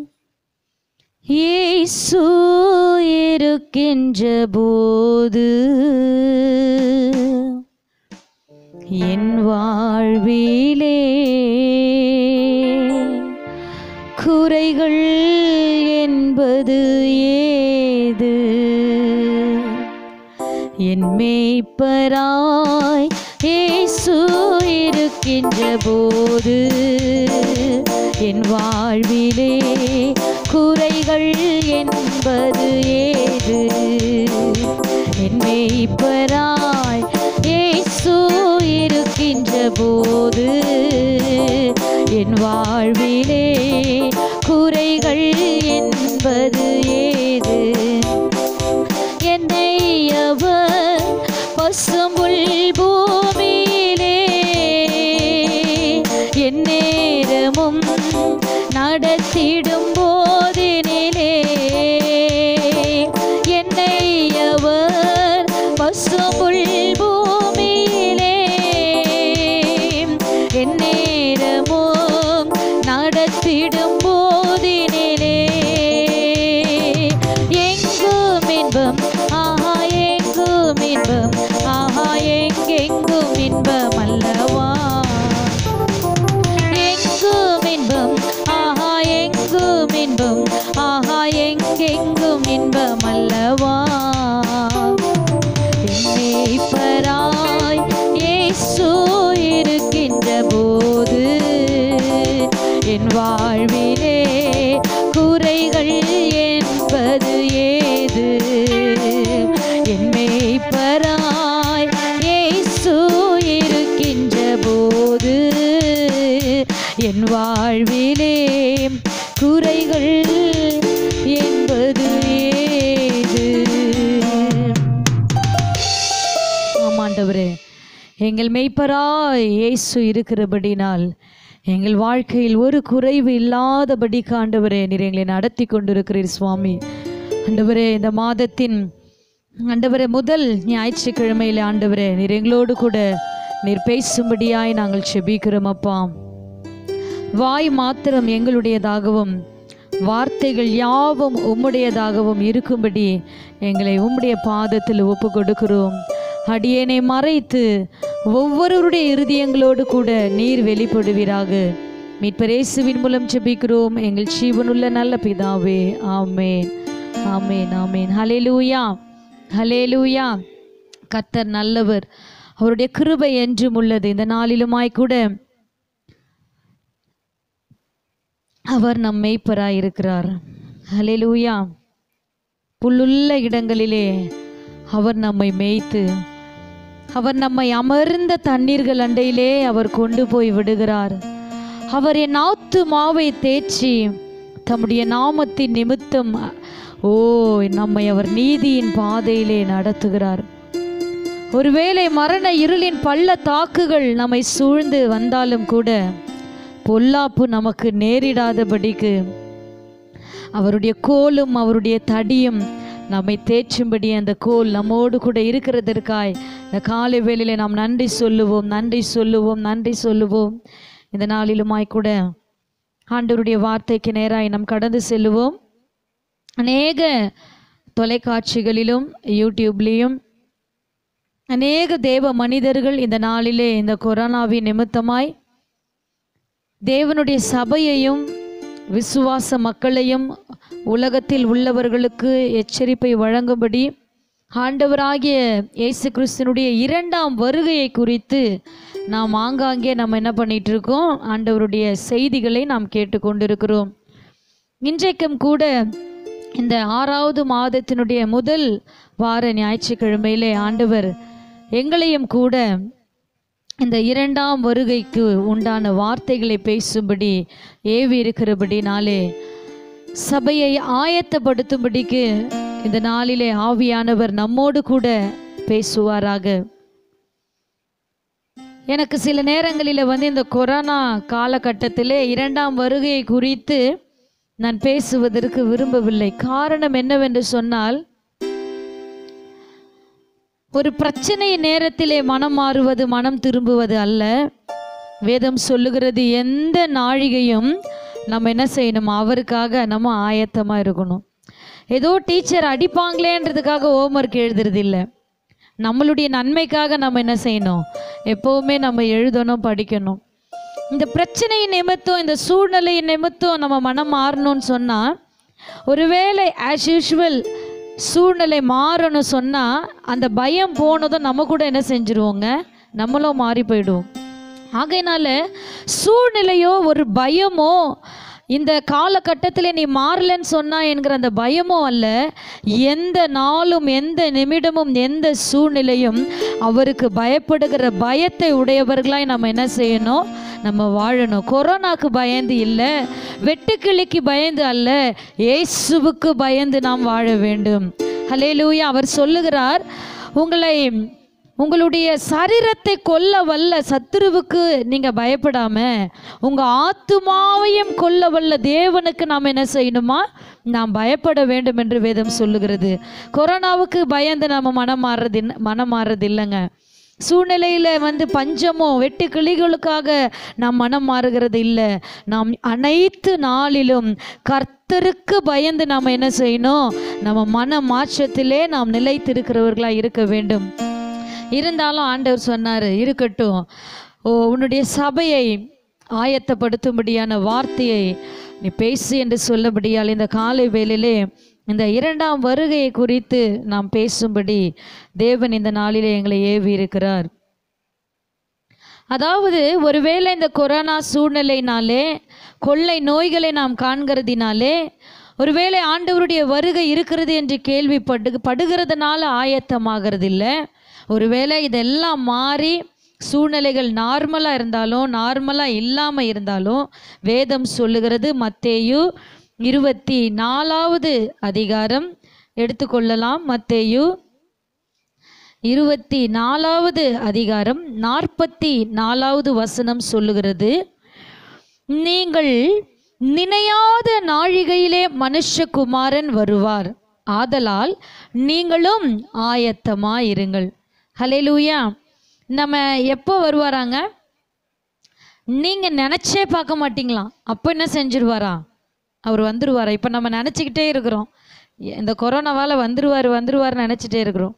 இயேசு இருக்கின்ற போது என் வாழ்விலே குறைகள் என்பது ஏது என் மேய்ப்பராய் இயேசு இருக்க இருக்கின்ற போது என் வாழ்விலே குறைகள் என்பது ஏது என் மேய்ப்பராய் இயேசு இருக்கின்ற போது என் வாழ்விலே குறைகள் என்பது ஏது என்னை அவர் பசும்புல் பூமியிலே என் நேரமும் நடத்திடும் போதினிலே என்னை அவர் பசும்புல் பூமியிலே என் நேரமும் நடத்திடும் போதினிலே எங்கும் இன்பம் ஆஹா எங்கும் இன்பம் ஆஹா எங்கெங்கும் இன்பம் அல்லவா எங்கும் இன்பம் ஆஹா எங்கும் இன்பம் ஆஹா எங்கெங்கும் இன்பம் அல்லவா மேய்ப்பராய் இயேசு இருக்கின்ற போது என் வாழ்விலே குறைகள் என்பது ஏது என் மேய்ப்பராய் இயேசு இருக்கின்ற போது என் வாழ்விலே குறைகள் என்பது ஏது ஆமாண்டவரே எங்கள் மெய்ப்பராய் இயேசு இருக்கிறபடினால் எங்கள் வாழ்க்கையில் ஒரு குறைவு இல்லாதபடி ஆண்டவரே நீர் எங்களை நடத்தி கொண்டிருக்கிறீர் சுவாமி ஆண்டவரே இந்த மாதத்தின் ஆண்டவரே முதல் ஞாயிற்றுக்கிழமையில் ஆண்டவரே நீர் எங்களோடு கூட நீர் பேசும்படியாய் நாங்கள் செபிக்கிறோம் அப்பா வாய் மாத்திரம் எங்களுடையதாகவும் வார்த்தைகள் யாவும் உம்முடையதாகவும் இருக்கும்படி எங்களை உம்முடைய பாதத்தில் ஒப்பு கொடுக்கிறோம் அடியேனை மறைத்து ஒவ்வொருவருடைய இருதயங்களோடு கூட நீர் வெளிப்படுவீராக மீட்பரேசுவின் மூலம் ஜெபிக்கிறோம் எங்கள் ஜீவனுள்ள நல்ல பிதாவே ஆமேன் ஆமேன் ஆமேன் ஹலேலூயா ஹலேலூயா கர்த்தர் நல்லவர் அவருடைய கிருபை என்றும் உள்ளது இந்த நாளிலுமாய் கூட அவர் நம் மெய்ப்பராயிருக்கிறார் ஹalleluya புல்லுள்ள இடங்களிலே அவர் நம்மை மேய்த்து அவர் நம்மை அமர்ந்த தண்ணீர்கள் அண்டையிலே அவர் கொண்டு போய் விடுகிறார் அவர் என் நாத்து மாவை தேய்ச்சி தம்முடைய நாமத்தின் நிமித்தம் ஓ நம்மை அவர் நீதியின் பாதையிலே நடத்துகிறார் ஒருவேளை மரண இருளின் பள்ள தாக்குகள் நம்மை சூழ்ந்து வந்தாலும் கூட பொல்லாப்பு நமக்கு நேரிடாதபடிக்கு அவருடைய கோலும் அவருடைய தடியும் நம்மை தேய்ச்சும்படி அந்த கோல் நம்மோடு கூட இருக்கிறதற்காய் இந்த காலை வேளையில நாம் நன்றி சொல்லுவோம் நன்றி சொல்லுவோம் நன்றி சொல்லுவோம் இந்த நாளிலுமாய் கூட ஆண்டவருடைய வார்த்தைக்கு நேராய் நாம் கடந்து செல்லுவோம் அநேக தொலைக்காட்சிகளிலும் யூடியூப்லேயும் அநேக தேவ மனிதர்கள் இந்த நாளிலே இந்த கொரோனாவின் நிமித்தமாய் தேவனுடைய சபையையும் விசுவாச மக்களையும் உலகத்தில் உள்ளவர்களுக்கு எச்சரிப்பை வழங்கும்படி ஆண்டவராகிய இயேசு கிறிஸ்தனுடைய இரண்டாம் வருகையை குறித்து நாம் ஆங்காங்கே நம்ம என்ன பண்ணிட்டு இருக்கோம் ஆண்டவருடைய செய்திகளை நாம் கேட்டுக்கொண்டிருக்கிறோம் இன்றைக்கும் கூட இந்த ஆறாவது மாதத்தினுடைய முதல் வார ஞாயிற்றுக்கிழமையிலே ஆண்டவர் எங்களையும் கூட இந்த இரண்டாம் வருகைக்கு உண்டான வார்த்தைகளை பேசும்படி ஏவி இருக்கிறபடினாலே சபையை ஆயத்தப்படுத்தும்படிக்கு இந்த நாளிலே ஆவியானவர் நம்மோடு கூட பேசுவாராக எனக்கு சில நேரங்களில் வந்து இந்த கொரோனா காலகட்டத்திலே இரண்டாம் வருகையை குறித்து நான் பேசுவதற்கு விரும்பவில்லை காரணம் என்னவென்று சொன்னால் ஒரு பிரச்சனை நேரத்திலே மனம் மாறுவது மனம் திரும்புவது அல்ல வேதம் சொல்லுகிறது எந்த நாழிகையும் நம்ம என்ன செய்யணும் அவருக்காக நம்ம ஆயத்தமாக இருக்கணும் ஏதோ டீச்சர் அடிப்பாங்களேன்றதுக்காக ஹோம்ஒர்க் எழுதுறது இல்லை நம்மளுடைய நன்மைக்காக நம்ம என்ன செய்யணும் எப்போவுமே நம்ம எழுதணும் படிக்கணும் இந்த பிரச்சனை நிமித்தம் இந்த சூழ்நிலை நிமித்தம் நம்ம மனம் மாறணும்னு சொன்னால் ஒருவேளை ஆஸ் யூஷுவல் சூழ்நிலை மாறணும் சொன்னால் அந்த பயம் போனதும் நம்ம கூட என்ன செஞ்சுருவோங்க நம்மளும் மாறி போயிடுவோம் ஆகையினால சூழ்நிலையோ ஒரு பயமோ இந்த காலகட்டத்தில் நீ மாறலன்னு சொன்னா என்கிற அந்த பயமோ அல்ல எந்த நாளும் எந்த நிமிடமும் எந்த சூழ்நிலையும் அவருக்கு பயப்படுகிற பயத்தை உடையவர்களாய் நம்ம என்ன செய்யணும் நம்ம வாழணும் கொரோனாக்கு பயந்து இல்லை வெட்டுக்கிளிக்கு பயந்து அல்ல இயேசுவுக்கு பயந்து நாம் வாழ வேண்டும் ஹலேலூயா அவர் சொல்லுகிறார் உங்களை உங்களுடைய சரீரத்தை கொல்ல வல்ல சத்துருவுக்கு நீங்க பயப்படாம உங்க ஆத்துமாவையும் கொல்ல வல்ல தேவனுக்கு நாம் என்ன செய்யணுமா நாம் பயப்பட வேண்டும் என்று வேதம் சொல்லுகிறது கொரோனாவுக்கு பயந்து நம்ம மனம் மாறுறது மனம் மாறுறது இல்லைங்க சூழ்நிலையில் வந்து பஞ்சமோ வெட்டு கிளிகளுக்காக நாம் மனம் மாறுகிறது இல்லை நாம் அனைத்து நாளிலும் கர்த்தருக்கு பயந்து நாம் என்ன செய்யணும் நம்ம மன மாற்றத்திலே நாம் நிலைத்திருக்கிறவர்களாக இருக்க வேண்டும் இருந்தாலும் ஆண்டவர் சொன்னார் இருக்கட்டும் ஓ உன்னுடைய சபையை ஆயத்தப்படுத்தும்படியான வார்த்தையை நீ பேசு என்று சொல்லபடியால் இந்த காலை வேளையிலே இந்த இரண்டாம் வருகையை குறித்து நாம் பேசும்படி தேவன் இந்த நாளிலே எங்களை ஏவி இருக்கிறார் அதாவது ஒருவேளை இந்த கொரோனா சூழ்நிலையினாலே கொள்ளை நோய்களை நாம் காண்கிறதினாலே ஒருவேளை ஆண்டவருடைய வருகை இருக்கிறது என்று கேள்விப்பட்டு படுகிறதுனால ஆயத்தமாகிறது இல்லை ஒருவேளை இதெல்லாம் மாறி சூழ்நிலைகள் நார்மலாக இருந்தாலும் நார்மலாக இல்லாமல் இருந்தாலும் வேதம் சொல்லுகிறது மத்தேயு இருபத்தி நாலாவது அதிகாரம் எடுத்துக்கொள்ளலாம் மத்தேயு இருபத்தி நாலாவது அதிகாரம் நாற்பத்தி நாலாவது வசனம் சொல்லுகிறது நீங்கள் நினையாத நாழிகையிலே மனுஷகுமாரன் வருவார் ஆதலால் நீங்களும் ஆயத்தமாயிருங்கள் ஹலேலூயா நம்ம எப்போ வருவாராங்க நீங்க நினைச்சே பார்க்க மாட்டீங்களாம் அப்போ என்ன செஞ்சிருவாரா அவர் வந்துருவாரா இப்போ நம்ம நினச்சிக்கிட்டே இருக்கிறோம் இந்த கொரோனாவால் வந்துருவார் வந்துருவார்னு நினச்சிட்டே இருக்கிறோம்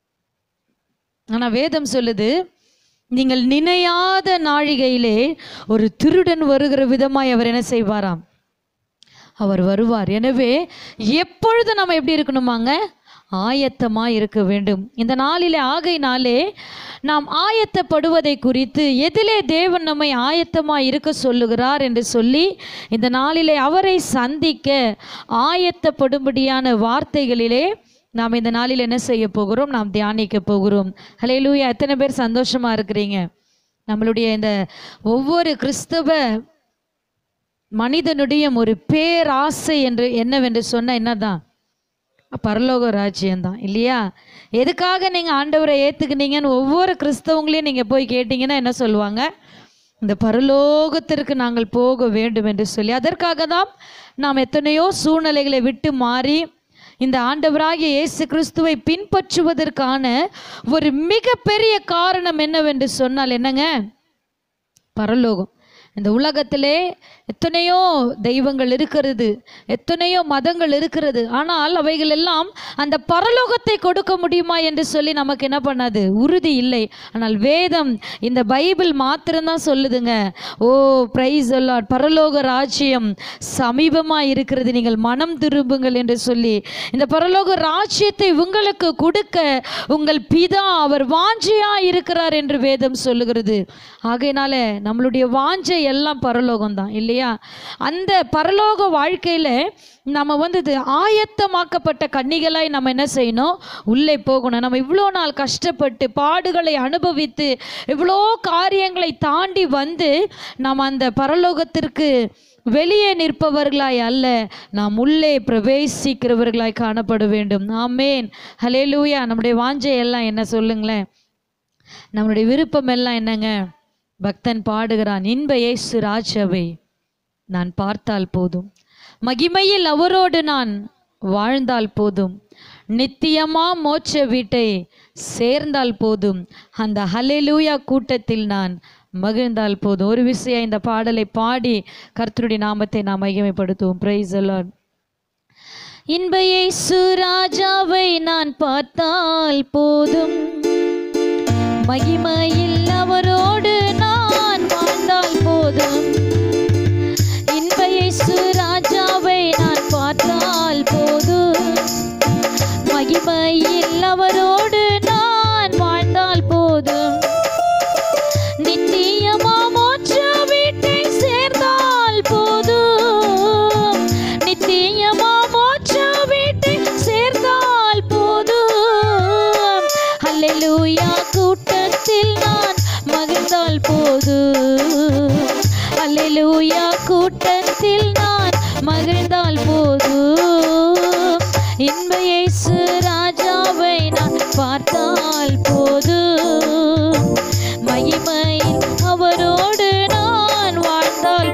ஆனால் வேதம் சொல்லுது நீங்கள் நினையாத நாழிகையிலே ஒரு திருடன் வருகிற விதமாய் அவர் என்ன செய்வாராம் அவர் வருவார் எனவே எப்பொழுது நம்ம எப்படி இருக்கணுமாங்க ஆயத்தமா இருக்க வேண்டும் இந்த நாளிலே ஆகையினாலே நாம் ஆயத்தப்படுவதை குறித்து எதிலே தேவன் நம்மை ஆயத்தமா இருக்க சொல்லுகிறார் என்று சொல்லி இந்த நாளிலே அவரை சந்திக்க ஆயத்தப்படும்படியான வார்த்தைகளிலே நாம் இந்த நாளில் என்ன செய்ய போகிறோம் நாம் தியானிக்க போகிறோம் ஹalleluya எத்தனை பேர் சந்தோஷமா இருக்கிறீங்க நம்மளுடைய இந்த ஒவ்வொரு கிறிஸ்தவ மனிதனுடைய ஒரு பேராசை என்று என்னவென்று சொன்ன என்னதான் பரலோக ராஜ்யம்தான் இல்லையா எதுக்காக நீங்கள் ஆண்டவரை ஏற்றுக்கினீங்கன்னு ஒவ்வொரு கிறிஸ்தவங்களையும் நீங்கள் போய் கேட்டிங்கன்னா என்ன சொல்லுவாங்க இந்த பரலோகத்திற்கு நாங்கள் போக வேண்டும் என்று சொல்லி அதற்காக தான் நாம் எத்தனையோ சூழ்நிலைகளை விட்டு மாறி இந்த ஆண்டவராகிய இயேசு கிறிஸ்துவை பின்பற்றுவதற்கான ஒரு மிகப்பெரிய காரணம் என்னவென்று சொன்னால் என்னங்க பரலோகம் இந்த உலகத்திலே எத்தனையோ தெய்வங்கள் இருக்கிறது எத்தனையோ மதங்கள் இருக்கிறது ஆனால் அவைகள் எல்லாம் அந்த பரலோகத்தை கொடுக்க முடியுமா என்று சொல்லி நமக்கு என்ன பண்ணாது உறுதி இல்லை ஆனால் வேதம் இந்த பைபிள் மாத்திரம்தான் சொல்லுதுங்க ஓ பிரைஸ் அல்லாட் பரலோக ராஜ்யம் சமீபமாக இருக்கிறது நீங்கள் மனம் திரும்புங்கள் என்று சொல்லி இந்த பரலோக ராஜ்யத்தை உங்களுக்கு கொடுக்க உங்கள் பிதா அவர் வாஞ்சையா இருக்கிறார் என்று வேதம் சொல்லுகிறது ஆகையினால நம்மளுடைய வாஞ்சை எல்லாம் பரலோகம் தான் இல்லையா அந்த பரலோக வாழ்க்கையில நம்ம வந்து இது ஆயத்தமாக்கப்பட்ட கன்னிகளாய் நம்ம என்ன செய்யணும் உள்ளே போகணும் நம்ம இவ்வளோ நாள் கஷ்டப்பட்டு பாடுகளை அனுபவித்து இவ்வளோ காரியங்களை தாண்டி வந்து நாம் அந்த பரலோகத்திற்கு வெளியே நிற்பவர்களாய் அல்ல நாம் உள்ளே பிரவேசிக்கிறவர்களாய் காணப்பட வேண்டும் ஆமேன் ஹலேலூயா நம்முடைய வாஞ்சை எல்லாம் என்ன சொல்லுங்களேன் நம்மளுடைய விருப்பம் எல்லாம் என்னங்க பக்தன் பாடுகிறான் இன்ப இயேசு ராஜாவை நான் பார்த்தால் போதும் மகிமையில் அவரோடு நான் வாழ்ந்தால் போதும் நித்தியமா மோட்ச வீட்டை சேர்ந்தால் போதும் அந்த ஹலெலூயா கூட்டத்தில் நான் மகிழ்ந்தால் போதும் ஒரு விஷயம் இந்த பாடலை பாடி கர்த்தருடைய நாமத்தை நாம் மகிமைப்படுத்துவோம் பிரைஸ் அலாட் இன்ப இயேசு ராஜாவை நான் பார்த்தால் போதும் மகிமையில் அவரோடு நான் வாழ்ந்தால் போதும் இன்ப இயேசு ராஜாவை நான் பார்த்தால் போதும் மகிமையில் அவரோடு நான் வாழ்ந்தால் போதும் நித்தியமா ஹalleluya கூட்டத்தில் நான் மகிழ்ந்தால் போதும் இன்ப இயேசு ராஜாவை நான் பார்த்தால் போதும் மகிமையில் அவரோடு நான் வாழ்ந்தால்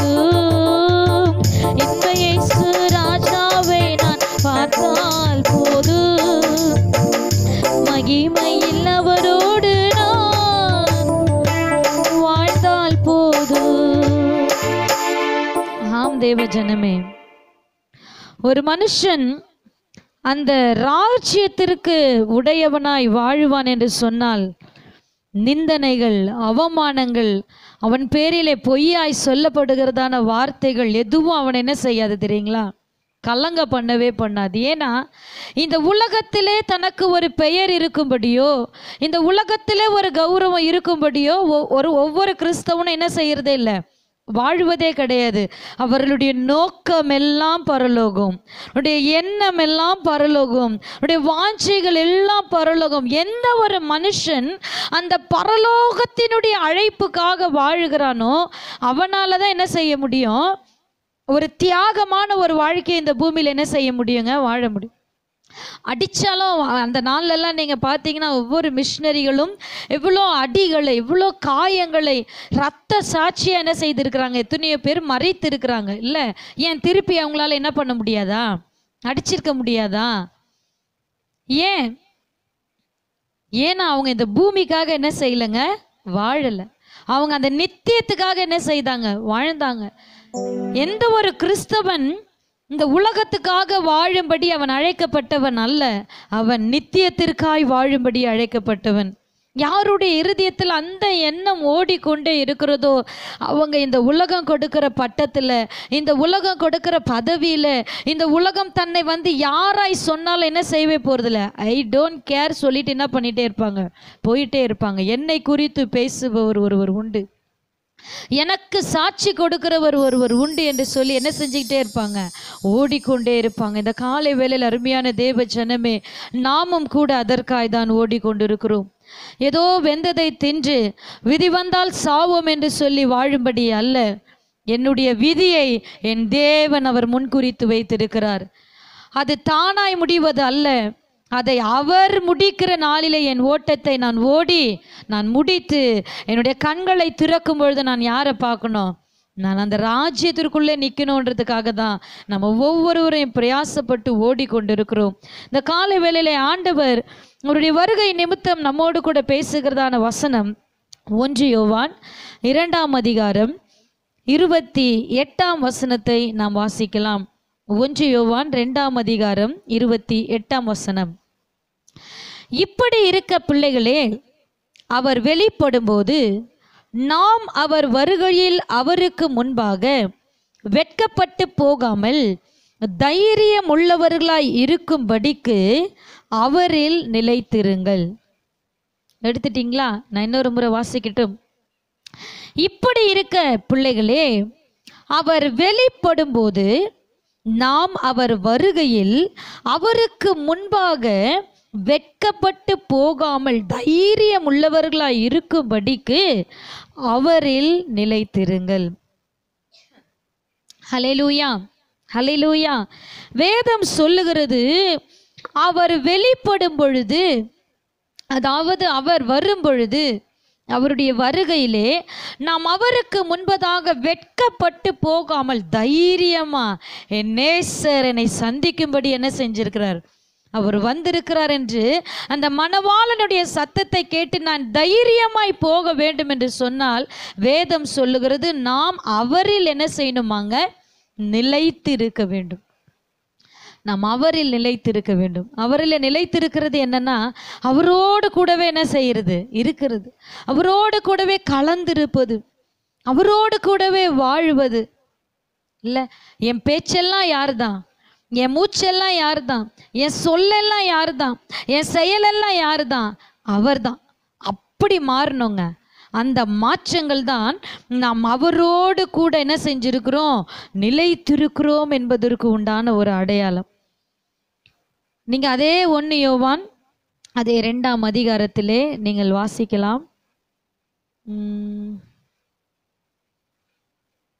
போதும் இன்ப இயேசு ராஜாவை நான் பார்த்தால் போதும் மகிமையில் அவரோடு நான் வாழ்ந்தால் போதும் ஆம் தேவ ஜனமே ஒரு மனுஷன் அந்த ராஜ்யத்திற்கு உடையவனாய் வாழ்வான் என்று சொன்னால் நிந்தனைகள் அவமானங்கள் அவன் பேரிலே பொய்யாய் சொல்லப்படுகிறதான வார்த்தைகள் எதுவும் அவன் என்ன செய்யாது தெரியுங்களா கலங்க பண்ணவே பண்ணாது ஏன்னா இந்த உலகத்திலே தனக்கு ஒரு பெயர் இருக்கும்படியோ இந்த உலகத்திலே ஒரு கௌரவம் இருக்கும்படியோ ஒ- ஒரு ஒவ்வொரு கிறிஸ்தவனும் என்ன செய்யறதே இல்லை வாழ்வதே கிடையாது அவர்களுடைய நோக்கம் எல்லாம் பரலோகம் அவருடைய எண்ணம் எல்லாம் பரலோகம் அவருடைய வாஞ்சைகள் எல்லாம் பரலோகம் எந்த ஒரு மனுஷன் அந்த பரலோகத்தினுடைய அழைப்புக்காக வாழுகிறானோ அவனால தான் என்ன செய்ய முடியும் ஒரு தியாகமான ஒரு வாழ்க்கையை இந்த பூமியில் என்ன செய்ய முடியுங்க வாழ முடியும் அடித்தாலும் அந்த நாள்லெல்லாம் நீங்கள் பார்த்தீங்கன்னா ஒவ்வொரு மிஷினரிகளும் எவ்வளோ அடிகளை எவ்வளோ காயங்களை ரத்த சாட்சியாக என்ன செய்திருக்கிறாங்க எத்தனையோ பேர் மறைத்து இருக்கிறாங்க இல்லை ஏன் திருப்பி அவங்களால என்ன பண்ண முடியாதா அடிச்சிருக்க முடியாதா ஏன் ஏன்னா அவங்க இந்த பூமிக்காக என்ன செய்யலைங்க வாழலை அவங்க அந்த நித்தியத்துக்காக என்ன செய்தாங்க வாழ்ந்தாங்க எந்த ஒரு கிறிஸ்தவன் இந்த உலகத்துக்காக வாழும்படி அவன் அழைக்கப்பட்டவன் அல்ல அவன் நித்தியத்திற்காய் வாழும்படி அழைக்கப்பட்டவன் யாருடைய இருதயத்தில் அந்த எண்ணம் ஓடிக்கொண்டே இருக்கிறதோ அவங்க இந்த உலகம் கொடுக்கிற பட்டத்தில் இந்த உலகம் கொடுக்கிற பதவியில் இந்த உலகம் தன்னை வந்து யாராய் சொன்னாலும் என்ன செய்யவே போகிறதில்ல ஐ டோன்ட் கேர் சொல்லிட்டு என்ன பண்ணிகிட்டே இருப்பாங்க போயிட்டே இருப்பாங்க என்னை குறித்து பேசுபவர் ஒருவர் உண்டு எனக்கு சாட்சி கொடுக்கிறவர் ஒருவர் உண்டு என்று சொல்லி என்ன செஞ்சுக்கிட்டே இருப்பாங்க ஓடிக்கொண்டே இருப்பாங்க இந்த காலை வேளையில் அருமையான தேவ ஜனமே நாமும் கூட அதற்காய் தான் ஓடிக்கொண்டிருக்கிறோம் ஏதோ வெந்ததை தின்று விதி வந்தால் சாவோம் என்று சொல்லி வாழும்படி அல்ல என்னுடைய விதியை என் தேவன் அவர் முன்குறித்து வைத்திருக்கிறார் அது தானாய் முடிவது அல்ல அதை அவர் முடிக்கிற நாளிலே என் ஓட்டத்தை நான் ஓடி நான் முடித்து என்னுடைய கண்களை திறக்கும் பொழுது நான் யாரை பார்க்கணும் நான் அந்த ராஜ்யத்திற்குள்ளே நிற்கணுன்றதுக்காக தான் நம்ம ஒவ்வொருவரையும் பிரயாசப்பட்டு ஓடிக்கொண்டிருக்கிறோம் இந்த காலை வேளையிலே ஆண்டவர் அவருடைய வருகை நிமித்தம் நம்மோடு கூட பேசுகிறதான வசனம் ஒன்று யோவான் இரண்டாம் அதிகாரம் இருபத்தி எட்டாம் வசனத்தை நாம் வாசிக்கலாம் ஒன்று யோவான் ரெண்டாம் அதிகாரம் இருபத்தி எட்டாம் வசனம் இப்படி இருக்க பிள்ளைகளே அவர் வெளிப்படும்போது நாம் அவர் வருகையில் அவருக்கு முன்பாக வெட்கப்பட்டு போகாமல் தைரியம் உள்ளவர்களாய் இருக்கும்படிக்கு அவரில் நிலைத்திருங்கள் எடுத்துட்டீங்களா நான் இன்னொரு முறை வாசிக்கட்டும் இப்படி இருக்க பிள்ளைகளே அவர் வெளிப்படும்போது நாம் அவர் வருகையில் அவருக்கு முன்பாக வெட்கப்பட்டு போகாமல் தைரியம் உள்ளவர்களாய் இருக்கும்படிக்கு அவரில் நிலைத்திருங்கள் ஹalleluya ஹalleluya வேதம் சொல்லுகிறது அவர் வெளிப்படும் பொழுது அதாவது அவர் வரும் பொழுது அவருடைய வருகையிலே நாம் அவருக்கு முன்பதாக வெட்கப்பட்டு போகாமல் தைரியமா என் நேசர் என்னை சந்திக்கும்படி என்ன செஞ்சிருக்கிறார் அவர் வந்திருக்கிறார் என்று அந்த மணவாளனுடைய சத்தத்தை கேட்டு நான் தைரியமாய் போக வேண்டும் என்று சொன்னால் வேதம் சொல்லுகிறது நாம் அவரில் என்ன செய்யணுமாங்க நிலைத்து இருக்க வேண்டும் நாம் அவரில் நிலைத்திருக்க வேண்டும் அவரில் நிலைத்திருக்கிறது என்னன்னா அவரோடு கூடவே என்ன செய்யறது இருக்கிறது அவரோடு கூடவே கலந்திருப்பது அவரோடு கூடவே வாழ்வது இல்லை என் பேச்செல்லாம் யார் தான் என் மூச்செல்லாம் யார் தான் என் சொல்லெல்லாம் யார் தான் என் செயலெல்லாம் யார் தான் அவர் தான் அப்படி மாறணுங்க அந்த மாற்றங்கள் தான் நாம் அவரோடு கூட என்ன செஞ்சிருக்கிறோம் நிலைத்திருக்கிறோம் என்பதற்கு உண்டான ஒரு அடையாளம் நீங்க அதே ஒன்று யோவான் அதே ரெண்டாம் அதிகாரத்திலே நீங்கள் வாசிக்கலாம் உம்,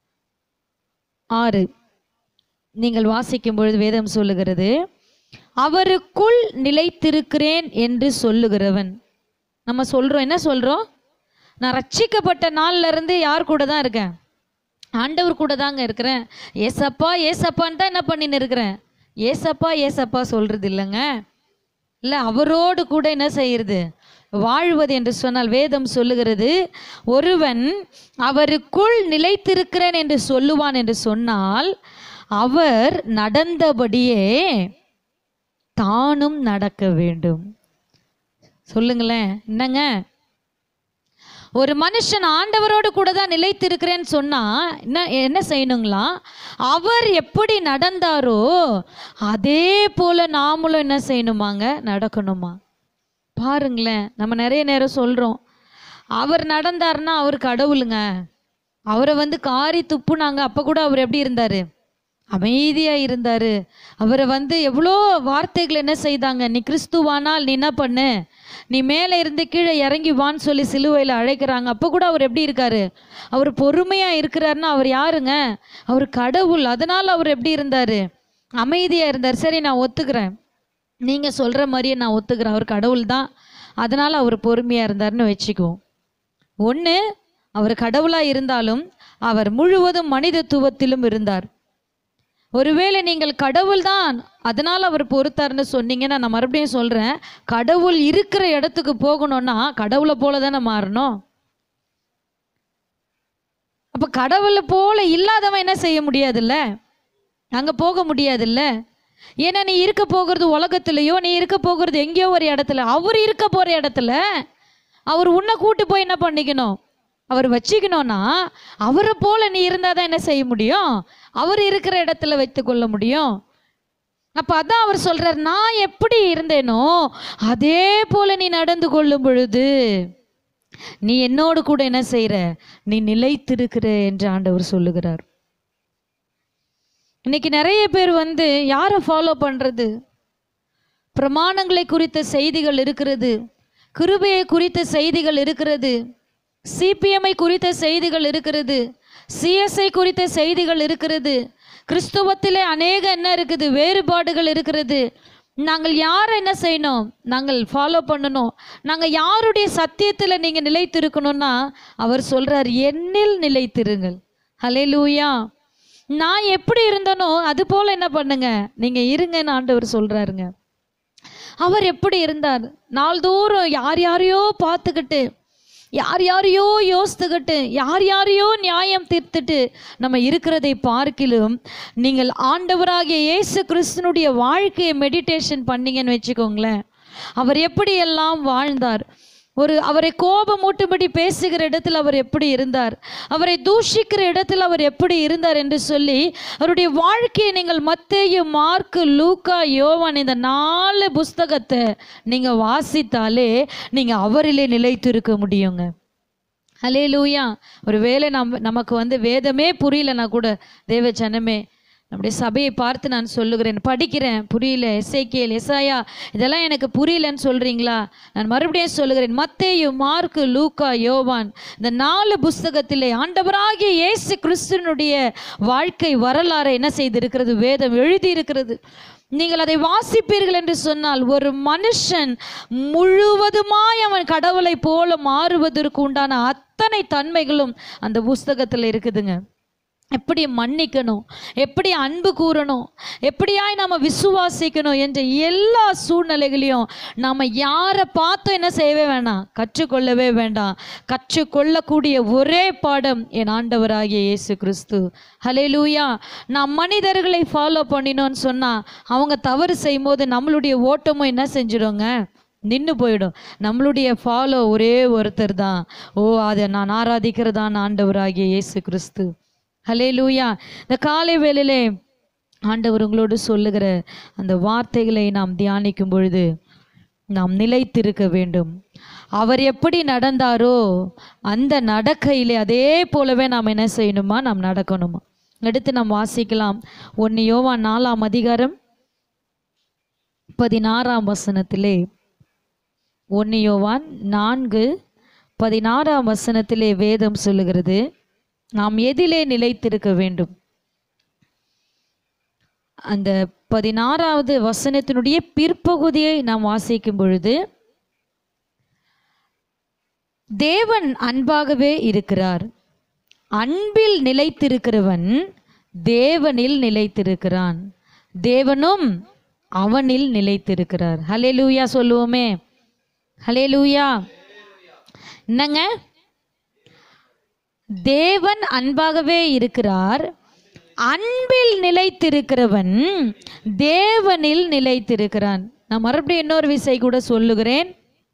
ஆறு நீங்கள் வாசிக்கும் பொழுது வேதம் சொல்லுகிறது அவருக்குள் நிலைத்திருக்கிறேன் என்று சொல்லுகிறவன் நம்ம சொல்றோம் என்ன சொல்றோம் நான் ரட்சிக்கப்பட்ட நாள்ல இருந்து யார் கூட தான் இருக்கேன் ஆண்டவர் கூட தாங்க இருக்கிறேன் ஏசப்பா ஏசப்பான்னு தான் என்ன பண்ணின்னு இருக்கிறேன் ஏசப்பா ஏசப்பா சொல்றது இல்லைங்க இல்லை அவரோடு கூட என்ன செய்யறது வாழ்வது என்று சொன்னால் வேதம் சொல்லுகிறது ஒருவன் அவருக்குள் நிலைத்திருக்கிறேன் என்று சொல்லுவான் என்று சொன்னால் அவர் நடந்தபடியே தானும் நடக்க வேண்டும் சொல்லுங்களேன் என்னங்க ஒரு மனுஷன் ஆண்டவரோடு கூட தான் நிலைத்திருக்கிறேன்னு சொன்னா என்ன என்ன செய்யணுங்களா அவர் எப்படி நடந்தாரோ அதே போல நாமளும் என்ன செய்யணுமாங்க நடக்கணுமா பாருங்களேன் நம்ம நிறைய நேரம் சொல்றோம் அவர் நடந்தாருன்னா அவர் கடவுளுங்க அவரை வந்து காரி துப்புனாங்க அப்ப கூட அவர் எப்படி இருந்தாரு அமைதியா இருந்தாரு அவரை வந்து எவ்வளோ வார்த்தைகள் என்ன செய்தாங்க நீ கிறிஸ்துவானால் நீ என்ன பண்ணு நீ மேலே இருந்து கீழே இறங்கி வான்னு சொல்லி சிலுவையில் அழைக்கிறாங்க அப்போ கூட அவர் எப்படி இருக்காரு அவர் பொறுமையா இருக்கிறாருன்னா அவர் யாருங்க அவர் கடவுள் அதனால அவர் எப்படி இருந்தாரு அமைதியா இருந்தார் சரி நான் ஒத்துக்கிறேன் நீங்க சொல்ற மாதிரியே நான் ஒத்துக்கிறேன் அவர் கடவுள் தான் அதனால அவர் பொறுமையா இருந்தாருன்னு வச்சுக்குவோம் ஒன்று அவர் கடவுளா இருந்தாலும் அவர் முழுவதும் மனிதத்துவத்திலும் இருந்தார் ஒருவேளை நீங்கள் கடவுள் தான் அதனால் அவர் பொறுத்தாருன்னு சொன்னீங்கன்னா நான் மறுபடியும் சொல்கிறேன் கடவுள் இருக்கிற இடத்துக்கு போகணும்னா கடவுளை போல தானே மாறணும் அப்போ கடவுளை போல இல்லாதவன் என்ன செய்ய முடியாதுல்ல அங்கே போக முடியாதுல்ல ஏன்னா நீ இருக்க போகிறது உலகத்துலேயோ நீ இருக்க போகிறது எங்கேயோ ஒரு இடத்துல அவர் இருக்க போகிற இடத்துல அவர் உன்னை கூட்டு போய் என்ன பண்ணிக்கணும் அவர் வச்சுக்கணும்னா அவரை போல நீ இருந்தால் தான் என்ன செய்ய முடியும் அவர் இருக்கிற இடத்துல வைத்து கொள்ள முடியும் அப்ப அதான் அவர் சொல்றார் நான் எப்படி இருந்தேனோ அதே போல நீ நடந்து கொள்ளும் பொழுது நீ என்னோடு கூட என்ன செய்யற நீ நிலைத்திருக்கிற என்று ஆண்டவர் சொல்லுகிறார் இன்னைக்கு நிறைய பேர் வந்து யாரை ஃபாலோ பண்றது பிரமாணங்களை குறித்த செய்திகள் இருக்கிறது கிருபையை குறித்த செய்திகள் இருக்கிறது சிபிஎம்ஐ குறித்த செய்திகள் இருக்கிறது சிஎஸ்ஐ குறித்த செய்திகள் இருக்கிறது கிறிஸ்துவத்திலே அநேக என்ன இருக்குது வேறுபாடுகள் இருக்கிறது நாங்கள் யாரை என்ன செய்யணும் நாங்கள் ஃபாலோ பண்ணணும் நாங்கள் யாருடைய சத்தியத்தில் நீங்கள் நிலைத்திருக்கணும்னா அவர் சொல்றார் என்னில் நிலைத்திருங்கள் ஹலே லூயா நான் எப்படி இருந்தனோ அது போல என்ன பண்ணுங்க நீங்க இருங்கன்னு ஆண்டவர் சொல்றாருங்க அவர் எப்படி இருந்தார் நாள்தோறும் யார் யாரையோ பார்த்துக்கிட்டு யார் யாரையோ யோசித்துக்கிட்டு யார் யாரையோ நியாயம் தீர்த்துட்டு நம்ம இருக்கிறதை பார்க்கிலும் நீங்கள் ஆண்டவராகிய இயேசு கிறிஸ்தனுடைய வாழ்க்கையை மெடிடேஷன் பண்ணீங்கன்னு வச்சுக்கோங்களேன் அவர் எப்படியெல்லாம் வாழ்ந்தார் ஒரு அவரை கோபமூட்டும்படி பேசுகிற இடத்தில் அவர் எப்படி இருந்தார் அவரை தூஷிக்கிற இடத்தில் அவர் எப்படி இருந்தார் என்று சொல்லி அவருடைய வாழ்க்கையை நீங்கள் மத்தேயு மார்க்கு லூக்கா யோவான் இந்த நாலு புஸ்தகத்தை நீங்கள் வாசித்தாலே நீங்கள் அவரிலே நிலைத்திருக்க முடியுங்க ஹலே லூயா ஒரு வேளை நம் நமக்கு வந்து வேதமே புரியலனா கூட தேவ ஜனமே நம்முடைய சபையை பார்த்து நான் சொல்லுகிறேன் படிக்கிறேன் புரியல எஸ்ஐகேல் எஸ்ஐயா இதெல்லாம் எனக்கு புரியலன்னு சொல்றீங்களா நான் மறுபடியும் சொல்லுகிறேன் மத்தேயு மார்க்கு லூக்கா யோவான் இந்த நாலு புஸ்தகத்திலே ஆண்டவராகிய இயேசு கிறிஸ்துனுடைய வாழ்க்கை வரலாறை என்ன செய்திருக்கிறது வேதம் எழுதியிருக்கிறது நீங்கள் அதை வாசிப்பீர்கள் என்று சொன்னால் ஒரு மனுஷன் முழுவதுமாய் அவன் கடவுளை போல மாறுவதற்கு உண்டான அத்தனை தன்மைகளும் அந்த புஸ்தகத்தில் இருக்குதுங்க எப்படி மன்னிக்கணும் எப்படி அன்பு கூறணும் எப்படியாய் நம்ம விசுவாசிக்கணும் என்ற எல்லா சூழ்நிலைகளையும் நாம் யாரை பார்த்தும் என்ன செய்யவே வேண்டாம் கற்றுக்கொள்ளவே வேண்டாம் கற்றுக்கொள்ளக்கூடிய ஒரே பாடம் என் ஆண்டவராகிய இயேசு கிறிஸ்து ஹலேலூயா நாம் மனிதர்களை ஃபாலோ பண்ணினோன்னு சொன்னால் அவங்க தவறு செய்யும்போது நம்மளுடைய ஓட்டமும் என்ன செஞ்சிடுங்க நின்று போயிடும் நம்மளுடைய ஃபாலோ ஒரே ஒருத்தர் தான் ஓ அதை நான் ஆராதிக்கிறதான் ஆண்டவராகிய இயேசு கிறிஸ்து ஹலே லூயா இந்த காலை வேளையிலே ஆண்டவர் உங்களோடு சொல்லுகிற அந்த வார்த்தைகளை நாம் தியானிக்கும் பொழுது நாம் நிலைத்திருக்க வேண்டும் அவர் எப்படி நடந்தாரோ அந்த நடக்கையிலே அதே போலவே நாம் என்ன செய்யணுமா நாம் நடக்கணுமா அடுத்து நாம் வாசிக்கலாம் ஒன்று யோவான் நாலாம் அதிகாரம் பதினாறாம் வசனத்திலே ஒன்று யோவான் நான்கு பதினாறாம் வசனத்திலே வேதம் சொல்லுகிறது நாம் எதிலே நிலைத்திருக்க வேண்டும் அந்த பதினாறாவது வசனத்தினுடைய பிற்பகுதியை நாம் வாசிக்கும் பொழுது தேவன் அன்பாகவே இருக்கிறார் அன்பில் நிலைத்திருக்கிறவன் தேவனில் நிலைத்திருக்கிறான் தேவனும் அவனில் நிலைத்திருக்கிறார் ஹலேலூயா சொல்லுவோமே ஹலேலூயா என்னங்க தேவன் அன்பாகவே இருக்கிறார் அன்பில் நிலைத்திருக்கிறவன் தேவனில் நிலைத்திருக்கிறான் நான் மறுபடியும் இன்னொரு விசை கூட சொல்லுகிறேன்